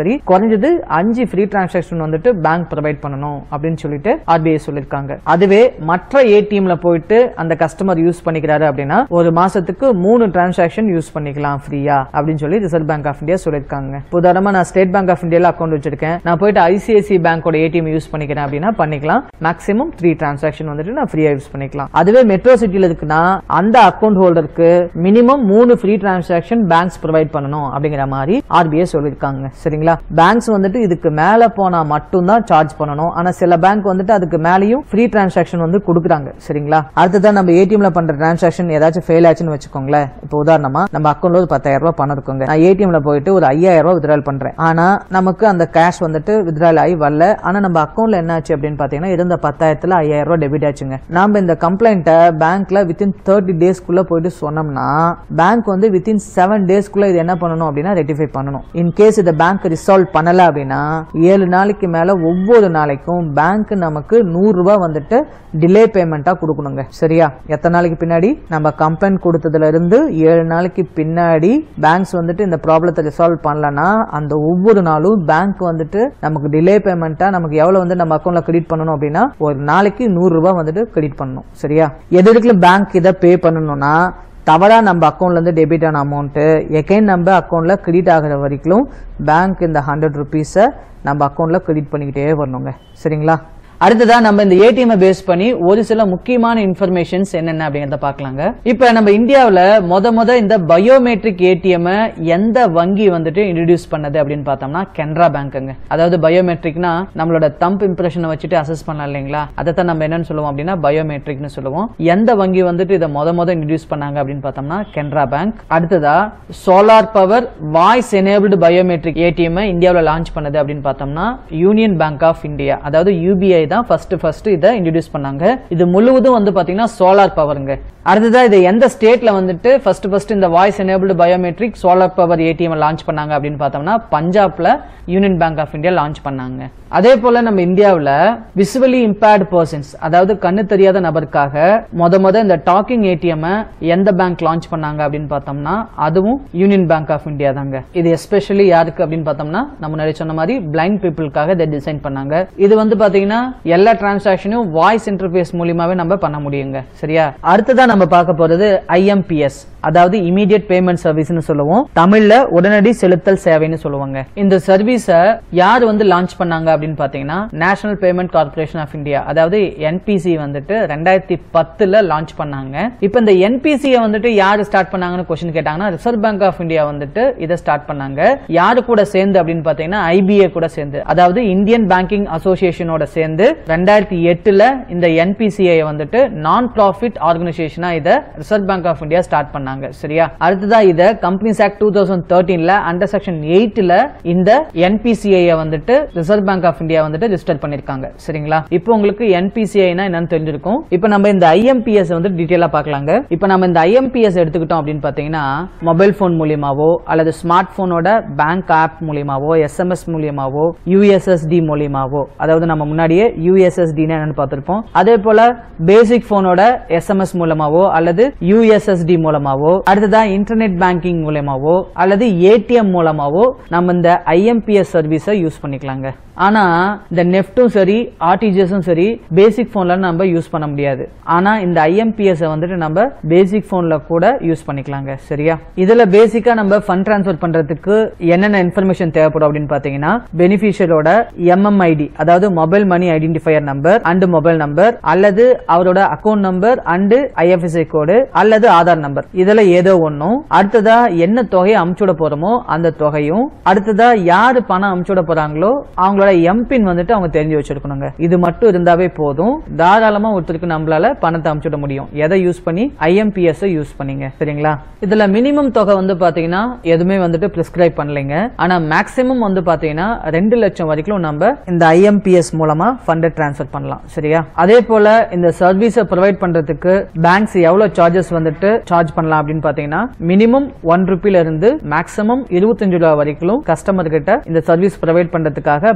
மாதிரி குறைஞ்சது அஞ்சு ஃப்ரீ டிரான்சாக்ஷன் வந்துட்டு பேங்க் ப்ரொவைட் பண்ணணும் அப்படின்னு சொல்லிட்டு ஆர்பிஐ சொல்லியிருக்காங்க அதுவே மற்ற ஏடிஎம்ல போயிட்டு அந்த கஸ்டமர் யூஸ் பண்ணிக்கிறாரு அப்படின்னா ஒரு மாசத்துக்கு மூணு டிரான்சாக்ஷன் யூஸ் பண்ணிக்கலாம் ஃப்ரீயா அப்படின்னு சொல்லி ரிசர்வ் பேங்க் ஆஃப் இந்தியா சொல்லியிருக்காங்க இப்போ உதாரணமா நான் ஸ்டேட் பேங்க் ஆஃப் இந்தியால அக்கௌண்ட் வச்சிருக்கேன் நான் போயிட்டு ஐசிஐசி பேங்கோட ஏடிஎம் யூஸ் பண்ணிக்கிறேன் அப்படின்னா பண்ணிக்கலாம் மேக்ஸிமம் த்ரீ டிரான்சாக்ஷன் வந்துட்டு நான் ஃப்ரீயா யூஸ் பண்ணிக்கலாம் அதுவே மெட்ரோ சிட்டில இருக்குன்னா அந்த அக்கௌண்ட் ஹோல்டருக்கு மினிமம் மூணு ஃப்ரீ டிரான்சாக்ஷன் பேங்க்ஸ் ப்ரொவைட் பண்ணணும் அப்படிங்கிற மாதிரி ஆர்பிஐ சொல்லியிருக்காங்க சரிங்களா பேங்க்ஸ் வந்துட்டு இதுக்கு மேல போனா மட்டும்தான் சார்ஜ் பண்ணணும் ஆனா சில பேங்க் வந்துட்டு அதுக்கு மேலேயும் ஃப்ரீ டிரான்சாக்ஷன் வந்து கொடுக்குறாங்க சரிங்களா அடுத்ததான் நம்ம ஏடிஎம்ல பண்ற டிரான்சாக்ஷன் ஏதாச்சும் ஃபெயில் ஆச்சுன்னு வச்சுக்கோங்களேன் இப்போ உதாரணமா நம்ம அக்கௌண்ட்ல ஒரு பத்தாயிரம் ரூபாய் பணம் இருக்குங்க நான் ஏடிஎம்ல போயிட்டு ஒரு ஐயாயிரம் ரூபாய் வித்ட்ரால் பண்றேன் ஆனா நமக்கு அந்த கேஷ் வந்துட்டு வித்ட்ரால் ஆகி வரல ஆனா நம்ம அக்கௌண்ட்ல என்ன ஆச்சு அப்படின்னு பாத்தீங்கன்னா இருந்த பத்தாயிரத்துல ஐயாயிரம் ரூபாய் டெபிட் ஆச்சுங்க நாம இந்த கம்ப்ளைண்ட்டை பேங்க்ல வித்தின் தேர்ட்டி டேஸ்க்குள்ள போயிட்டு சொன்னோம்னா பேங்க் வந்து வித்தின் செவன் டேஸ்க்குள்ள இது என்ன பண்ணணும் அப்படின்னா ரெட்டிஃபை பண்ணணும் இன் கேஸ் இதை பேங்க் ரிசால்வ் பண்ணல அப்படின்னா ஏழு நாளைக்கு மேல ஒவ்வொரு நாளைக்கும் பேங்க் நமக்கு நூறு ரூபாய் வந்துட்டு டிலே பேமெண்டா கொடுக்கணுங்க சரியா எத்தனை நாளைக்கு பின்னாடி நம்ம கம்ப்ளைண்ட் கொடுத்ததுல இருந்து ஏழு நாளைக்கு பின்னாடி பேங்க்ஸ் வந்துட்டு இந்த ப்ராப்ளத்தை ரிசால்வ் பண்ணலன்னா அந்த ஒவ்வொரு நாளும் பேங்க் வந்துட்டு நமக்கு டிலே பேமெண்ட்டா நமக்கு எவ்வளவு வந்து நம்ம அக்கௌண்ட்ல கிரெடிட் பண்ணணும் அப்படின்னா ஒரு நாளைக்கு நூறு ரூபாய் வந்துட்டு கிரெடிட் பண்ணணும் சரியா எது வரைக்கும் பேங்க் இதை பே பண்ணணும்னா தவறா நம்ம அக்கௌண்ட்ல இருந்து டெபிட் ஆன அமௌண்ட் எகைன் நம்ம அக்கௌண்ட்ல கிரெடிட் ஆகிற வரைக்கும் பேங்க் இந்த ஹண்ட்ரட் ருபீஸை நம்ம அக்கௌண்ட்ல கிரெடிட் பண்ணிக்கிட்டே வரணுங்க சரிங்களா அடுத்ததா நம்ம இந்த ஏடிஎம் பேஸ் பண்ணி ஒரு சில முக்கியமான இன்ஃபர்மேஷன்ஸ் என்னென்ன அப்படிங்கறத பார்க்கலாங்க இப்ப நம்ம இந்தியாவுல மொத மொத இந்த பயோமெட்ரிக் ஏடிஎம் எந்த வங்கி வந்துட்டு இன்ட்ரடியூஸ் பண்ணது அப்படின்னு பார்த்தோம்னா கெனரா பேங்க்குங்க அதாவது பயோமெட்ரிக்னா நம்மளோட தம்ப் இம்ப்ரெஷனை வச்சுட்டு அசஸ் பண்ணலாம் இல்லைங்களா அதை தான் நம்ம என்னன்னு சொல்லுவோம் அப்படின்னா பயோமெட்ரிக்னு சொல்லுவோம் எந்த வங்கி வந்துட்டு இதை மொத மொத இன்ட்ரடியூஸ் பண்ணாங்க அப்படின்னு பார்த்தோம்னா கெனரா பேங்க் அடுத்ததா solar power voice enabled biometric ATM இந்தியாவில் லான்ச் பண்ணது அப்படின்னு பார்த்தோம்னா யூனியன் பேங்க் ஆஃப் இந்தியா அதாவது யூபிஐ தான் ஃபர்ஸ்ட் ஃபர்ஸ்ட் இதை இன்ட்ரடியூஸ் பண்ணாங்க இது முழுவதும் வந்து பாத்தீங்கன்னா சோலார் பவருங்க அடுத்ததா இது எந்த ஸ்டேட்ல வந்துட்டு ஃபர்ஸ்ட் ஃபர்ஸ்ட் இந்த voice enabled biometric solar power ATM launch பண்ணாங்க அப்படின்னு பார்த்தோம்னா பஞ்சாப்ல Union Bank of India launch பண்ணாங்க அதே போல நம்ம இந்தியாவுல விசுவலி இம்பேர்டு பர்சன்ஸ் அதாவது கண்ணு தெரியாத நபருக்காக மொத மொத இந்த டாக்கிங் ஏடிஎம் எந்த பேங்க் லான்ச் பண்ணாங்க அப்படின்னு பார்த்தோம்னா அதுவும் யூனியன் பேங்க் ஆஃப் இந்தியா தாங்க இது எஸ்பெஷலி யாருக்கு அப்படின்னு பார்த்தோம்னா நம்ம முன்னாடி சொன்ன மாதிரி பிளைண்ட் பீப்புளுக்காக இதை டிசைன் பண்ணாங்க இது வந்து பாத்தீங்கன்னா எல்லா டிரான்சாக்ஷனும் வாய்ஸ் இன்டர்ஃபேஸ் மூலியமாவே நம்ம பண்ண முடியுங்க சரியா அடுத்ததா நம்ம பார்க்க போறது ஐஎம்பிஎஸ் அதாவது இமீடியட் பேமெண்ட் சர்வீஸ்னு சொல்லுவோம் தமிழ்ல உடனடி செலுத்தல் சேவைன்னு சொல்லுவாங்க இந்த சர்வீஸ யார் வந்து லான்ச் பண்ணாங்க அப்படின்னு பாத்தீங்கன்னா National Payment Corporation of India அதாவது என்பிசி வந்துட்டு ரெண்டாயிரத்தி பத்துல லான்ச் பண்ணாங்க இப்ப இந்த என்பிசி வந்துட்டு யாரு ஸ்டார்ட் பண்ணாங்கன்னு கொஸ்டின் கேட்டாங்கன்னா ரிசர்வ் பேங்க் ஆஃப் இந்தியா வந்துட்டு இதை ஸ்டார்ட் பண்ணாங்க யாரு கூட சேர்ந்து அப்படின்னு பாத்தீங்கன்னா ஐபிஏ கூட சேர்ந்து அதாவது இந்தியன் பேங்கிங் அசோசியேஷனோட சேர்ந்து ரெண்டாயிரத்தி எட்டுல இந்த என்பிசிஐ வந்துட்டு நான் ப்ராஃபிட் ஆர்கனைசேஷனா இதை Reserve Bank of India start பண்ணாங்க சரியா அடுத்ததா இத கம்பெனிஸ் ஆக்ட் டூ தௌசண்ட் தேர்ட்டீன்ல அண்டர் செக்ஷன் எயிட்ல இந்த என்பிசிஐ வந்துட்டு ரிசர்வ் பேங்க் ஆஃப் இந்தியா வந்துட்டு ரிஜிஸ்டர் பண்ணிருக்காங்க சரிங்களா இப்போ உங்களுக்கு என்பிசிஐனா என்னன்னு தெரிஞ்சிருக்கும் இப்போ நம்ம இந்த ஐஎம்பிஎஸ் வந்து டீடைலா பார்க்கலாங்க இப்போ நம்ம இந்த ஐஎம்பிஎஸ் எடுத்துக்கிட்டோம் அப்படின்னு பாத்தீங்கன்னா மொபைல் போன் மூலியமாவோ அல்லது ஸ்மார்ட் போனோட பேங்க் ஆப் மூலியமாவோ எஸ்எம்எஸ் மூலியமாவோ யூஎஸ்எஸ்டி மூலியமாவோ அதாவது நம்ம முன்னாடியே யூஎஸ்எஸ்டி என்னன்னு பார்த்திருப்போம் அதே போல பேசிக் போனோட எஸ்எம்எஸ் மூலமாவோ அல்லது யூஎஸ்எஸ்டி மூலமாவோ அடுத்ததா இன்டர்நெட் பேங்கிங் மூலமாவோ அல்லது ஏடிஎம் மூலமாவோ நம்ம இந்த ஐஎம்பிஎஸ் சர்வீஸை யூஸ் பண்ணிக்கலாங்க ஆனா இந்த நெஃப்டும் சரி ஆர்டிஜிஎஸும் சரி பேசிக் போன்ல நம்ம யூஸ் பண்ண முடியாது ஆனா இந்த ஐஎம்பிஎஸ் வந்துட்டு நம்ம பேசிக் போன்ல கூட யூஸ் பண்ணிக்கலாங்க சரியா இதுல பேசிக்கா நம்ம ஃபண்ட் ட்ரான்ஸ்ஃபர் பண்றதுக்கு என்னென்ன இன்ஃபர்மேஷன் தேவைப்படும் அப்படின்னு பாத்தீங்கன்னா பெனிஃபிஷியரோட எம்எம்ஐடி அதாவது mobile money identifier number and mobile number அல்லது அவரோட account number and IFSC code அல்லது ஆதார் நம்பர் இதுல ஏதோ ஒன்னும் அடுத்ததா என்ன தொகையை அமுச்சுட போறோமோ அந்த தொகையும் அடுத்ததா யாரு பணம் அமுச்சுட போறாங்களோ அவங்களோட எம்பின் வந்துட்டு அவங்க தெரிஞ்சு வச்சிருக்கணுங்க இது மட்டும் இருந்தாவே போதும் தாராளமா ஒருத்தருக்கு நம்மளால பணத்தை அமுச்சுட முடியும் எதை யூஸ் பண்ணி ஐஎம்பிஎஸ் யூஸ் பண்ணீங்க சரிங்களா இதுல மினிமம் தொகை வந்து பாத்தீங்கன்னா எதுவுமே வந்துட்டு பிரிஸ்கிரைப் பண்ணலைங்க ஆனா மேக்ஸிமம் வந்து பாத்தீங்கன்னா ரெண்டு லட்சம் வரைக்கும் நம்ம இந்த ஐஎம்பிஎஸ் மூலமா ஃபண்டை டிரான்ஸ்ஃபர் பண்ணலாம் சரியா அதே போல இந்த சர்வீஸை ப்ரொவைட் பண்றதுக்கு பேங்க்ஸ் எவ்வளவு சார்ஜஸ் வந்துட்டு சார்ஜ் பண்ணலாம் அப்படின்னு பாத்தீங்கன்னா மினிமம் ஒன் ருபில இருந்து மேக்ஸிமம் இருபத்தஞ்சு ரூபா வரைக்கும் கஸ்டமர் கிட்ட இந்த சர்வீஸ் ப்ரொவைட் பண்றதுக்காக பேங்க்ஸ் வந்து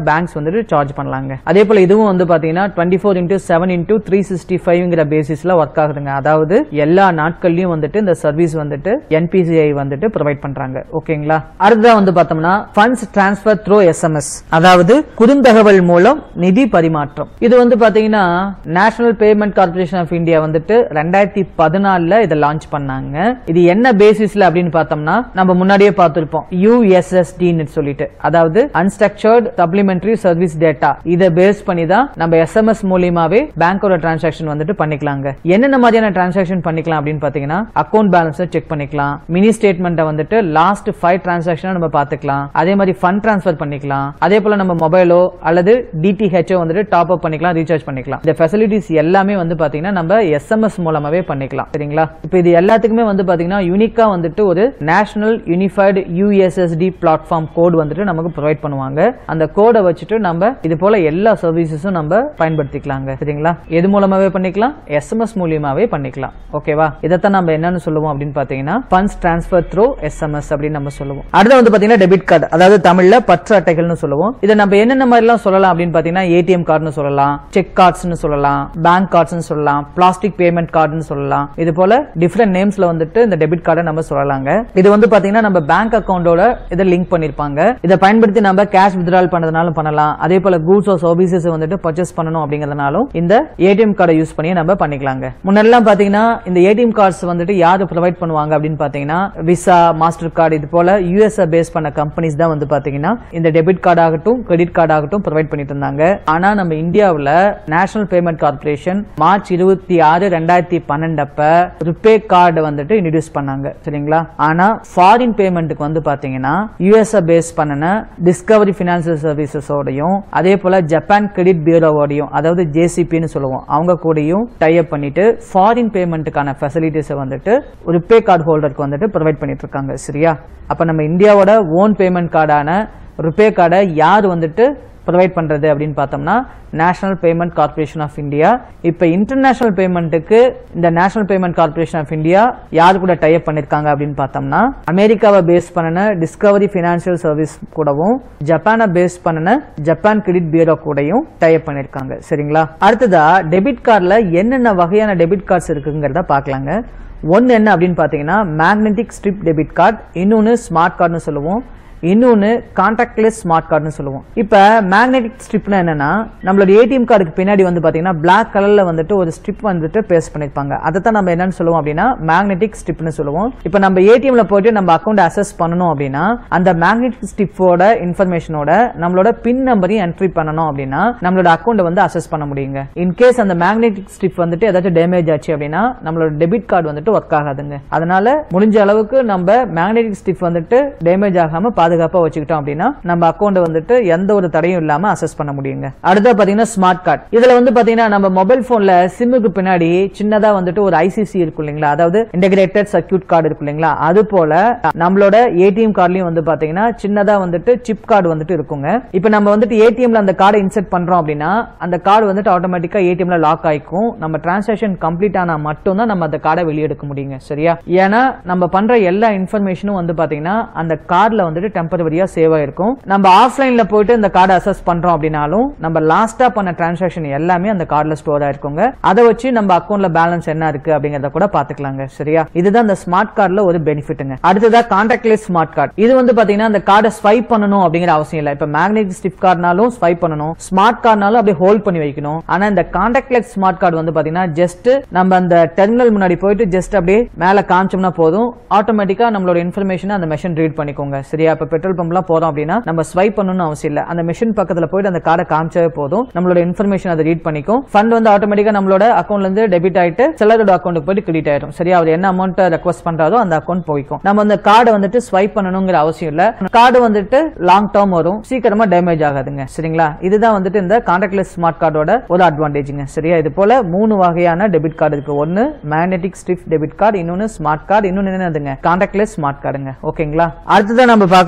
வந்துட்டு சார்ஜ் பண்ணலாங்க அதே போல இதுவும் வந்து பாத்தீங்கன்னா twenty four into seven into three sixty ஃபைவ்ங்கிற பேசிஸ்ல ஒர்க் ஆகுதுங்க அதாவது எல்லா நாட்கள்லயும் வந்துட்டு இந்த சர்வீஸ் வந்துட்டு என்பிசிஐ வந்துட்டு ப்ரொவைட் பண்றாங்க ஓகேங்களா அடுத்ததா வந்து பார்த்தோம்னா ஃபண்ட்ஸ் டிரான்ஸ்ஃபர் த்ரூ எஸ்எம்எஸ் அதாவது குறுந்தகவல் மூலம் நிதி பரிமாற்றம் இது வந்து பாத்தீங்கன்னா National Payment Corporation of India வந்துட்டு ரெண்டாயிரத்தி பதினாலுல இதை லான்ச் பண்ணாங்க இது என்ன பேசிஸ்ல அப்படின்னு பார்த்தோம்னா நம்ம முன்னாடியே பார்த்திருப்போம் யூஎஸ்எஸ்டின்னு சொல்லிட்டு அதாவது அன்ஸ்ட்ரக்சர்ட் சப்ளிமெண்டரி சர்வீஸ் டேட்டா இதை பேஸ் பண்ணி தான் நம்ம எஸ்எம்எஸ் மூலியமாவே பேங்கோட டிரான்சாக்ஷன் வந்துட்டு பண்ணிக்கலாங்க என்னென்ன மாதிரியான டிரான்சாக்ஷன் பண்ணிக்கலாம் அப்படின்னு பாத்தீங்கன்னா அக்கௌண்ட் பேலன்ஸ் செக் பண்ணிக்கலாம் மினி ஸ்டேட்மெண்ட்டை வந்துட்டு லாஸ்ட் ஃபைவ் டிரான்சாக்ஷன் நம்ம பார்த்துக்கலாம் அதே மாதிரி ஃபண்ட் ட்ரான்ஸ்ஃபர் பண்ணிக்கலாம் அதே போல நம்ம மொபைலோ அல்லது டிடிஹெச்சோ வந்துட்டு டாப் அப் பண்ணிக்கலாம் ரீசார்ஜ் பண்ணிக்கலாம் இந்த ஃபெசிலிட்டிஸ் எல்லாமே வந்து பாத்தீங்கன்னா நம்ம எஸ்எம்எஸ் மூலமாவே பண்ணிக்கலாம் சரிங்களா இப்போ இது எல்லாத்துக்குமே வந்து பாத்தீங்கன்னா யூனிக்கா வந்துட்டு ஒரு national unified USSD platform code வந்துட்டு நமக்கு ப்ரொவைட் பண்ணுவாங்க அந்த கோடை வச்சுட்டு நம்ம இது போல எல்லா சர்வீசஸும் நம்ம பயன்படுத்திக்கலாங்க சரிங்களா எது மூலமாவே பண்ணிக்கலாம் எஸ்எம்எஸ் மூலியமாவே பண்ணிக்கலாம் ஓகேவா இதைத்தான் நம்ம என்னன்னு சொல்லுவோம் அப்படின்னு பாத்தீங்கன்னா ஃபண்ட்ஸ் டிரான்ஸ்ஃபர் த்ரூ எஸ்எம்எஸ் அப்படின்னு நம்ம சொல்லுவோம் அடுத்து வந்து பாத்தீங்கன்னா டெபிட் கார்டு அதாவது தமிழ்ல பற்று அட்டைகள்னு சொல்லுவோம் இதை நம்ம என்னென்ன மாதிரிலாம் சொல்லலாம் அப்படின்னு பாத்தீங்கன்னா ஏடிஎம் கார்டுன்னு சொல்லலாம் செக் கார்ட்ஸ்னு சொல்லலாம் பேங்க் கார்ட்ஸ்னு சொல்லலாம் பிளாஸ்டிக் பேமெண்ட் கார்டுன்னு சொல்லலாம் இது போல டிஃப்ரெண்ட் நேம்ஸ்ல வந்துட்டு இந்த டெபிட் கார்டை நம்ம சொல்லலாங்க இது வந்து பாத்தீங்கன்னா நம்ம பேங்க் அக்கௌண்டோட இதை லிங்க் பண்ணிருப்பாங்க இதை பயன்படுத்தி நம்ம கேஷ் வித்ட்ரால் பண்றதுனாலும் பண்ணலாம் அதே போல கூட்ஸ் ஆர் சர்வீசஸ் வந்துட்டு பர்ச்சேஸ் பண்ணணும் அப்படிங்கறதுனாலும் இந்த ஏடிஎம் கார்டை யூஸ் பண்ணி நம்ம பண்ணிக்கலாங்க முன்னெல்லாம் பாத்தீங்கன்னா இந்த ஏடிஎம் கார்ட்ஸ் வந்துட்டு யாரு ப்ரொவைட் பண்ணுவாங்க அப்படின்னு பாத்தீங்கன்னா விசா மாஸ்டர் கார்டு இது போல யூஎஸ்ஏ பேஸ் பண்ண கம்பெனிஸ் தான் வந்து பாத்தீங்கன்னா இந்த டெபிட் கார்டு ஆகட்டும் கிரெடிட் கார்டு ஆகட்டும் ப்ரொவைட் பண்ணிட்டு இருந்தாங்க ஆனா நம்ம இந்தியாவுல நேஷனல் பேமெண்ட் கார்பரேஷன் மார்ச் இருபத்தி ஆறு ரெண்டாயிரத்தி பன்னெண்டப்ப ருபே கார்டு வந்துட்டு இன்ட்ரடியூஸ் பண்ணாங்க சரிங்களா ஆனா ஃபாரின் பேமெண்ட்டுக்கு வந்து பாத்தீங்கன்னா யூஎஸ்ஏ பேஸ் பண்ணன டிஸ்கவரி பினான்சியல் சர்வீசஸோடையும் அதே போல ஜப்பான் கிரெடிட் பியூரோவோடையும் அதாவது ஜேசிபின்னு சொல்லுவோம் அவங்க கூடயும் டைப் பண்ணிட்டு ஃபாரின் பேமெண்ட்டுக்கான ஃபெசிலிட்டிஸை வந்துட்டு ருபே கார்டு ஹோல்டருக்கு வந்துட்டு ப்ரொவைட் பண்ணிட்டு இருக்காங்க சரியா அப்ப நம்ம இந்தியாவோட ஓன் பேமெண்ட் கார்டான ருபே கார்டை யார் வந்துட்டு ப்ரொவைட் பண்றது அப்படின்னு பார்த்தோம்னா National Payment Corporation of India இப்போ இன்டர்நேஷனல் பேமெண்ட்டுக்கு இந்த National Payment Corporation of India யார் கூட டைப் பண்ணிருக்காங்க அப்படின்னு பார்த்தோம்னா அமெரிக்காவை பேஸ் பண்ணின டிஸ்கவரி ஃபினான்ஷியல் சர்வீஸ் கூடவும் ஜப்பானை பேஸ் பண்ணின ஜப்பான் கிரெடிட் பியூரோ கூடயும் டைப் பண்ணிருக்காங்க சரிங்களா அடுத்ததா டெபிட் கார்டில் என்னென்ன வகையான டெபிட் கார்ட்ஸ் இருக்குங்கிறத பார்க்கலாங்க ஒன்று என்ன அப்படின்னு பார்த்தீங்கன்னா மேக்னெட்டிக் ஸ்ட்ரிப் டெபிட் கார்டு இன்னொன்று ஸ்மார்ட் கார்டுன்னு சொல்லுவோம் இன்னொன்று கான்டாக்ட்லெஸ் ஸ்மார்ட் கார்டுன்னு சொல்லுவோம் இப்போ மேக்னெட்டிக் ஸ்ட்ரிப்னா என்னன்னா நம்மளோட ஏடிஎம் கார்டுக்கு பின்னாடி வந்து பார்த்தீங்கன்னா பிளாக் கலர்ல வந்துட்டு ஒரு ஸ்ட்ரிப் வந்துட்டு பேஸ்ட் பண்ணிருப்பாங்க அதை தான் நம்ம என்னன்னு சொல்லுவோம் அப்படின்னா மேக்னெட்டிக் ஸ்ட்ரிப்னு சொல்லுவோம் இப்போ நம்ம ஏடிஎம்ல போயிட்டு நம்ம அக்கௌண்ட் அசஸ் பண்ணணும் அப்படின்னா அந்த மேக்னெட்டிக் ஸ்ட்ரிப்போட இன்ஃபர்மேஷனோட நம்மளோட பின் நம்பரையும் என்ட்ரி பண்ணணும் அப்படின்னா நம்மளோட அக்கௌண்ட் வந்து அசஸ் பண்ண முடியுங்க இன்கேஸ் அந்த மேக்னெட்டிக் ஸ்ட்ரிப் வந்துட்டு ஏதாச்சும் டேமேஜ் ஆச்சு அப்படின்னா நம்மளோட டெபிட் கார்டு வந்துட்டு ஒர்க் ஆகாதுங்க அதனால முடிஞ்ச அளவுக்கு நம்ம மேக்னெட்டிக் ஸ்ட்ரிப் வந்துட்டு டேமேஜ் ஆகாம பாதுகாப்பா வச்சுக்கிட்டோம் அப்படின்னா நம்ம அக்கௌண்ட் வந்துட்டு எந்த ஒரு தடையும் இல்லாம அசஸ் பண்ண முடியுங்க அடுத்த பாத்தீங்கன்னா ஸ்மார்ட் கார்டு இதுல வந்து பாத்தீங்கன்னா நம்ம மொபைல் போன்ல சிம்முக்கு பின்னாடி சின்னதா வந்துட்டு ஒரு ஐசிசி இருக்கும் இல்லைங்களா அதாவது இன்டகிரேட்டட் சர்க்கியூட் கார்டு இருக்கும் இல்லைங்களா அது போல நம்மளோட ஏடிஎம் கார்டுலயும் வந்து பாத்தீங்கன்னா சின்னதா வந்துட்டு சிப் கார்டு வந்துட்டு இருக்குங்க இப்போ நம்ம வந்துட்டு ஏடிஎம்ல அந்த கார்டை இன்செர்ட் பண்றோம் அப்படின்னா அந்த கார்டு வந்துட்டு ஆட்டோமேட்டிக்கா ஏடிஎம்ல லாக் ஆயிக்கும் நம்ம டிரான்சாக்ஷன் கம்ப்ளீட் ஆனா மட்டும் தான் நம்ம அந்த கார்டை வெளியெடுக்க முடியுங்க சரியா ஏன்னா நம்ம பண்ற எல்லா இன்ஃபர்மேஷனும் வந்து பாத்தீங்கன்னா அந்த கார்டுல வந்துட்டு டெம்பரவரியா சேவ் ஆயிருக்கும் நம்ம ஆஃப்லைன்ல போயிட்டு இந்த கார்டை அசஸ் பண்றோம் அப்படின்னாலும் நம்ம லாஸ்டா பண்ண டிரான்சாக்ஷன் எல்லாமே அந்த கார்டுல ஸ்டோர் ஆயிருக்குங்க அதை வச்சு நம்ம அக்கௌண்ட்ல பேலன்ஸ் என்ன இருக்கு அப்படிங்கறத கூட பாத்துக்கலாங்க சரியா இதுதான் இந்த ஸ்மார்ட் கார்டுல ஒரு பெனிஃபிட்டுங்க அடுத்ததா கான்டாக்ட்லெஸ் ஸ்மார்ட் கார்டு இது வந்து பாத்தீங்கன்னா அந்த கார்டை ஸ்வைப் பண்ணணும் அப்படிங்கிற அவசியம் இல்ல இப்ப மேக்னெட்டிக் ஸ்டிப் கார்டுனாலும் ஸ்வைப் பண்ணணும் ஸ்மார்ட் கார்டுனாலும் அப்படியே ஹோல்ட் பண்ணி வைக்கணும் ஆனா இந்த கான்டாக்ட்லெஸ் ஸ்மார்ட் கார்டு வந்து பாத்தீங்கன்னா ஜஸ்ட் நம்ம அந்த டெர்மினல் முன்னாடி போயிட்டு ஜஸ்ட் அப்படியே மேல காமிச்சோம்னா போதும் ஆட்டோமேட்டிக்கா நம்மளோட இன்ஃபர்மேஷன் அந்த மெஷின் ரீட் பண்ணிக்கோங்க சரியா இப்ப பெட்ரோல் பம்ப்லாம் போறோம் அப்படின்னா நம்ம ஸ்வைப் பண்ணணும்னு அவசியம் இல்ல அந்த மெஷின் பக்கத்துல போயிட்டு அந்த கார்டை காமிச்சாவே போதும் நம்மளோட இன்ஃபர்மேஷன் அதை ரீட் பண்ணிக்கும் ஃபண்ட் வந்து ஆட்டோமேட்டிக்கா நம்மளோட அக்கௌண்ட்ல இருந்து டெபிட் ஆயிட்டு செல்லரோட அக்கௌண்ட்டுக்கு போயிட்டு கிரெடிட் ஆயிடும் சரியா அவர் என்ன அமௌண்ட் ரெக்வஸ்ட் பண்றாரோ அந்த அக்கௌண்ட் போய்க்கும் நம்ம அந்த கார்டை வந்துட்டு ஸ்வைப் பண்ணணுங்கிற அவசியம் இல்ல கார்டு வந்துட்டு லாங் டேர்ம் வரும் சீக்கிரமா டேமேஜ் ஆகாதுங்க சரிங்களா இதுதான் வந்துட்டு இந்த கான்டாக்ட்லெஸ் ஸ்மார்ட் கார்டோட ஒரு அட்வான்டேஜ்ங்க சரியா இது போல மூணு வகையான டெபிட் கார்டு இருக்கு ஒன்னு மேக்னெட்டிக் ஸ்ட்ரிப் டெபிட் கார்டு இன்னொன்னு ஸ்மார்ட் கார்டு இன்னொன்னு என்னதுங்க கான்டாக்ட்லெஸ் ஸ்மார்ட் கார்டுங்க ஓகேங்களா அடுத்ததான் நம்ம பார்க்க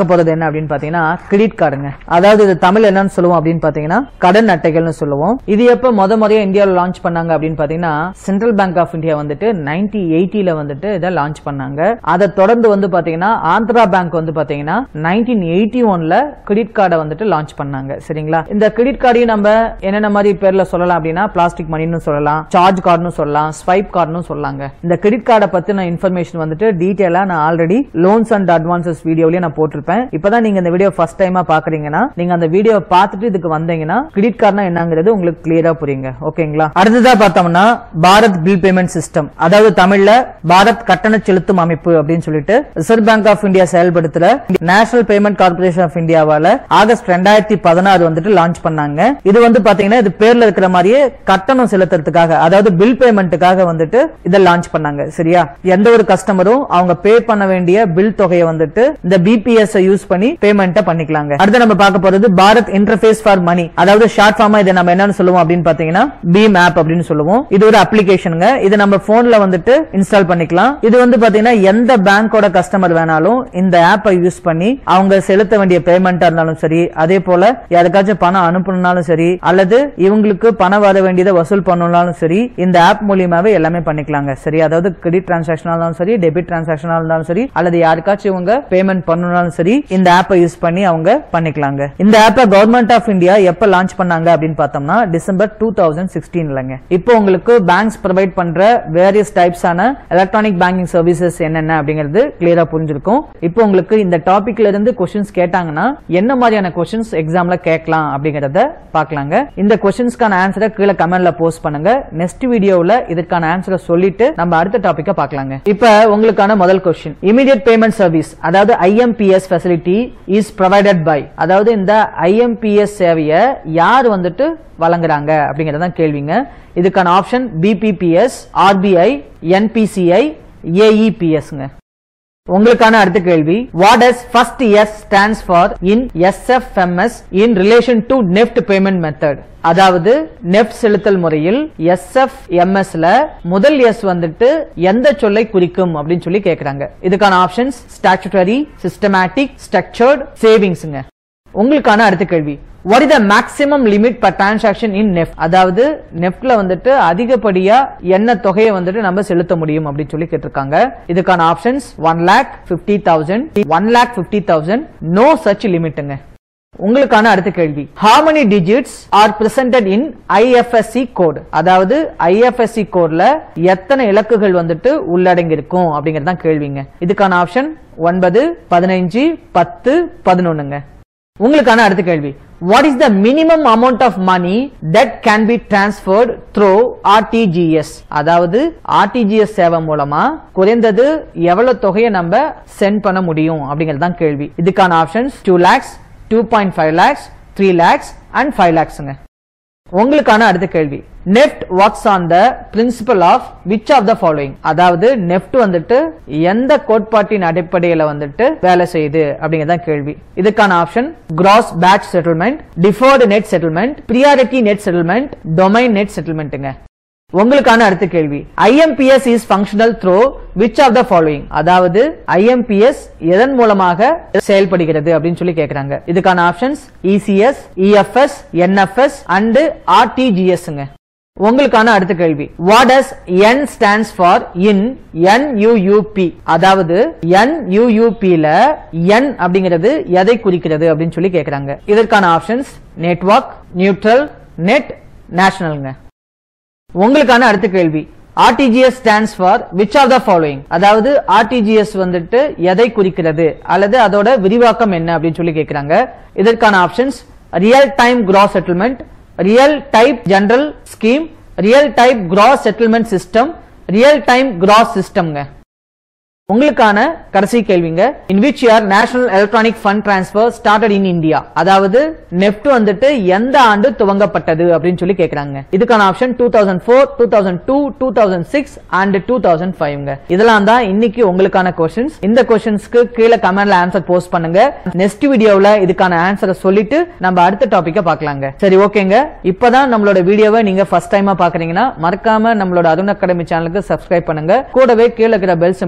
பார்க்க போறது என்ன அப்படின்னு பாத்தீங்கன்னா கிரெடிட் கார்டுங்க அதாவது இது தமிழ் என்னன்னு சொல்லுவோம் அப்படின்னு பாத்தீங்கன்னா கடன் அட்டைகள்னு சொல்லுவோம் இது எப்ப முத முறையா இந்தியாவில் லான்ச் பண்ணாங்க அப்படின்னு பாத்தீங்கன்னா சென்ட்ரல் பேங்க் ஆஃப் இந்தியா வந்துட்டு நைன்டி எயிட்டில வந்துட்டு இதை லான்ச் பண்ணாங்க அதை தொடர்ந்து வந்து பாத்தீங்கன்னா ஆந்திரா பேங்க் வந்து பாத்தீங்கன்னா நைன்டீன் எயிட்டி ஒன்ல கிரெடிட் கார்டை வந்துட்டு லான்ச் பண்ணாங்க சரிங்களா இந்த கிரெடிட் கார்டையும் நம்ம என்னென்ன மாதிரி பேர்ல சொல்லலாம் அப்படின்னா பிளாஸ்டிக் மணின்னு சொல்லலாம் சார்ஜ் கார்டுன்னு சொல்லலாம் ஸ்வைப் கார்டுன்னு சொல்லலாங்க இந்த கிரெடிட் கார்டை பத்தின இன்ஃபர்மேஷன் வந்துட்டு டீட்டெயிலா நான் ஆல்ரெடி லோன்ஸ் அண்ட் அட்வான்சஸ் வீடியோலயே நான் போட்டிருப்பேன் இப்பதான் நீங்க இந்த வீடியோ ஃபர்ஸ்ட் டைமா பாக்குறீங்கன்னா நீங்க அந்த வீடியோ பார்த்துட்டு இதுக்கு வந்தீங்கன்னா கிரெடிட் கார்டுனா என்னங்கிறது உங்களுக்கு கிளியரா புரியுங்க ஓகேங்களா அடுத்ததா பார்த்தோம்னா பாரத் பில் பேமெண்ட் சிஸ்டம் அதாவது தமிழ்ல பாரத் கட்டண செலுத்தும் அமைப்பு அப்படின்னு சொல்லிட்டு ரிசர்வ் பேங்க் ஆஃப் இந்தியா செயல்படுத்துற நேஷனல் பேமெண்ட் கார்பரேஷன் ஆஃப் இந்தியாவால ஆகஸ்ட் ரெண்டாயிரத்தி பதினாறு வந்துட்டு லான்ச் பண்ணாங்க இது வந்து பாத்தீங்கன்னா இது பேர்ல இருக்கிற மாதிரியே கட்டணம் செலுத்துறதுக்காக அதாவது பில் பேமெண்ட்டுக்காக வந்துட்டு இதை லான்ச் பண்ணாங்க சரியா எந்த ஒரு கஸ்டமரும் அவங்க பே பண்ண வேண்டிய பில் தொகையை வந்துட்டு இந்த பிபிஎஸ் யூஸ் பண்ணி பேமெண்ட்டை பண்ணிக்கலாங்க அடுத்து நம்ம பார்க்க போறது பாரத் இன்டர்ஃபேஸ் ஃபார் மணி அதாவது ஷார்ட் ஃபார்மா இதை நம்ம என்னன்னு சொல்லுவோம் அப்படின்னு பாத்தீங்கன்னா பீம் ஆப் அப்படின்னு சொல்லுவோம் இது ஒரு அப்ளிகேஷனுங்க இது நம்ம போன்ல வந்துட்டு இன்ஸ்டால் பண்ணிக்கலாம் இது வந்து பாத்தீங்கன்னா எந்த பேங்கோட கஸ்டமர் வேணாலும் இந்த ஆப்பை யூஸ் பண்ணி அவங்க செலுத்த வேண்டிய பேமெண்டா இருந்தாலும் சரி அதே போல யாருக்காச்சும் பணம் அனுப்பணும்னாலும் சரி அல்லது இவங்களுக்கு பணம் வர வேண்டியதை வசூல் பண்ணணும்னாலும் சரி இந்த ஆப் மூலியமாவே எல்லாமே பண்ணிக்கலாங்க சரி அதாவது கிரெடிட் டிரான்சாக்ஷனா இருந்தாலும் சரி டெபிட் டிரான்சாக்ஷனா இருந்தாலும் சரி அல்லது யாருக்காச்சும் இவங்க பேமெண்ட் பண்ணணும்னாலும் சரி இந்த ஆப்பை யூஸ் பண்ணி அவங்க பண்ணிக்கலாங்க இந்த ஆப்பை கவர்மெண்ட் ஆஃப் இந்தியா எப்ப லான்ச் பண்ணாங்க அப்படின்னு பார்த்தோம்னா டிசம்பர் டூ தௌசண்ட் சிக்ஸ்டீன்லங்க இப்போ உங்களுக்கு பேங்க்ஸ் ப்ரொவைட் பண்ற வேரியஸ் டைப்ஸான எலக்ட்ரானிக் பேங்கிங் சர்வீசஸ் என்னென்ன அப்படிங்கிறது கிளியரா புரிஞ்சிருக்கும் இப்போ உங்களுக்கு இந்த டாபிக்ல இருந்து கொஸ்டின்ஸ் கேட்டாங்கன்னா என்ன மாதிரியான கொஸ்டின்ஸ் எக்ஸாம்ல கேட்கலாம் அப்படிங்கறத பார்க்கலாங்க இந்த கொஸ்டின்ஸ்க்கான ஆன்சரை கீழே கமெண்ட்ல போஸ்ட் பண்ணுங்க நெக்ஸ்ட் வீடியோல இதுக்கான ஆன்சரை சொல்லிட்டு நம்ம அடுத்த டாபிக்க பார்க்கலாங்க இப்போ உங்களுக்கான முதல் கொஸ்டின் இமிடியட் பேமெண்ட் சர்வீஸ் அதாவது IMPS facility is provided by அதாவது இந்த ஐஎம்பிஎஸ் சேவையை யார் வந்துட்டு வழங்குறாங்க அப்படிங்கறத கேள்விங்க இதுக்கான ஆப்ஷன் பிபிபிஎஸ் ஆர்பிஐ என்பிசிஐ ஏஇபிஎஸ்ங்க உங்களுக்கான அடுத்த கேள்வி what does first S stands for in SFMS in relation to NEFT payment method அதாவது நெஃப்ட் செலுத்தல் முறையில் எஸ்எஃப்எம்எஸ்ல முதல் எஸ் வந்துட்டு எந்த சொல்லை குறிக்கும் அப்படின்னு சொல்லி கேக்குறாங்க இதுக்கான ஆப்ஷன்ஸ் ஸ்டாச்சுட்டரி சிஸ்டமேட்டிக் ஸ்ட்ரக்சர்ட் சேவிங்ஸ்ங்க உங்களுக்கான அடுத்த கேள்வி what is the maximum limit per transaction in NEFT அதாவது நெஃப்ட்ல வந்துட்டு அதிகப்படியா என்ன தொகையை வந்துட்டு நம்ம செலுத்த முடியும் அப்படின்னு சொல்லி கேட்டிருக்காங்க இதுக்கான options one lakh fifty thousand one lakh fifty thousand no such லிமிட்டுங்க உங்களுக்கான அடுத்த கேள்வி how many digits are presented in IFSC code அதாவது IFSC கோட்ல எத்தனை இலக்குகள் வந்துட்டு உள்ளடங்கி இருக்கும் அப்படிங்கறது தான் கேள்விங்க இதுக்கான ஆப்ஷன் ஒன்பது பதினைஞ்சு பத்து பதினொன்னுங்க உங்களுக்கான அடுத்த கேள்வி what is the minimum amount of money that can be transferred through RTGS அதாவது ஆர்டிஜிஎஸ் சேவை மூலமா குறைந்தது எவ்வளவு தொகையை நம்ம சென்ட் பண்ண முடியும் அப்படிங்கிறது தான் கேள்வி இதுக்கான options two lakhs two point five lakhs three lakhs and five லேக்ஸுங்க உங்களுக்கான அடுத்த கேள்வி NEFT works on the principle of which of the following அதாவது நெஃப்ட் வந்துட்டு எந்த கோட்பாட்டின் அடிப்படையில வந்துட்டு வேலை செய்யுது அப்படிங்கறத கேள்வி இதுக்கான option gross batch settlement deferred net settlement priority net settlement domain net செட்டில்மெண்ட்டுங்க உங்களுக்கான அடுத்த கேள்வி IMPS is functional through which of the following அதாவது ஐஎம்பிஎஸ் எதன் மூலமாக செயல்படுகிறது அப்படின்னு சொல்லி கேக்குறாங்க இதுக்கான options ECS EFS NFS and ஆர்டிஜிஎஸ்ங்க உங்களுக்கான அடுத்த கேள்வி what does N stands for in NUUP அதாவது என்யூயூபி ல என் அப்படிங்கிறது எதை குறிக்கிறது அப்படின்னு சொல்லி கேக்குறாங்க இதற்கான ஆப்ஷன்ஸ் நெட்வொர்க் நியூட்ரல் நெட் நேஷனல்ங்க உங்களுக்கான அடுத்த கேள்வி RTGS stands for which of the following அதாவது ஆர்டிஜிஎஸ் வந்துட்டு எதை குறிக்கிறது அல்லது அதோட விரிவாக்கம் என்ன அப்படின்னு சொல்லி கேக்குறாங்க இதற்கான options real time gross settlement real type general scheme real type gross settlement system real time gross சிஸ்டம்ங்க உங்களுக்கான கடைசி கேள்விங்க in which year national electronic fund transfer started in India அதாவது நெஃப்ட் வந்துட்டு எந்த ஆண்டு துவங்கப்பட்டது அப்படின்னு சொல்லி கேக்குறாங்க இதுக்கான ஆப்ஷன் two thousand four two thousand two two thousand six and two thousand ஃபைவ்ங்க இதெல்லாம் தான் இன்னைக்கு உங்களுக்கான கொஸ்டின்ஸ் இந்த கொஸ்டின்ஸ்க்கு கீழே கமெண்ட்ல ஆன்சர் போஸ்ட் பண்ணுங்க நெக்ஸ்ட் வீடியோல இதுக்கான ஆன்சரை சொல்லிட்டு நம்ம அடுத்த டாபிக்க பார்க்கலாங்க சரி ஓகேங்க இப்பதான் நம்மளோட வீடியோவை நீங்க ஃபர்ஸ்ட் டைமா பாக்குறீங்கன்னா மறக்காம நம்மளோட அருண் அகாடமி சேனலுக்கு சப்ஸ்கிரைப் பண்ணுங்க கூடவே கீழே இருக்கிற பெல் சிம்லையும் பிரஸ்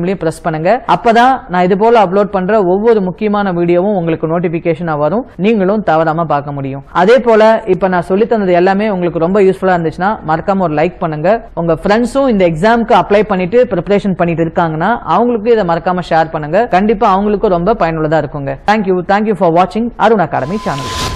பண்ணுங்க அப்பதான் நான் இது போல அப்லோட் பண்ற ஒவ்வொரு முக்கியமான வீடியோவும் உங்களுக்கு நோட்டிபிகேஷனா வரும் நீங்களும் தவறாம பார்க்க முடியும் அதே போல இப்ப நான் சொல்லி தந்தது எல்லாமே உங்களுக்கு ரொம்ப யூஸ்ஃபுல்லா இருந்துச்சுன்னா மறக்காம ஒரு லைக் பண்ணுங்க உங்க ஃப்ரெண்ட்ஸும் இந்த எக்ஸாம்க்கு அப்ளை பண்ணிட்டு ப்ரிப்பரேஷன் பண்ணிட்டு இருக்காங்கன்னா அவங்களுக்கும் இதை மறக்காம ஷேர் பண்ணுங்க கண்டிப்பா அவங்களுக்கும் ரொம்ப பயனுள்ளதா இருக்குங்க தேங்க்யூ தேங்க்யூ ஃபார் வாட்சிங் அருண் அகாடமி சேனல்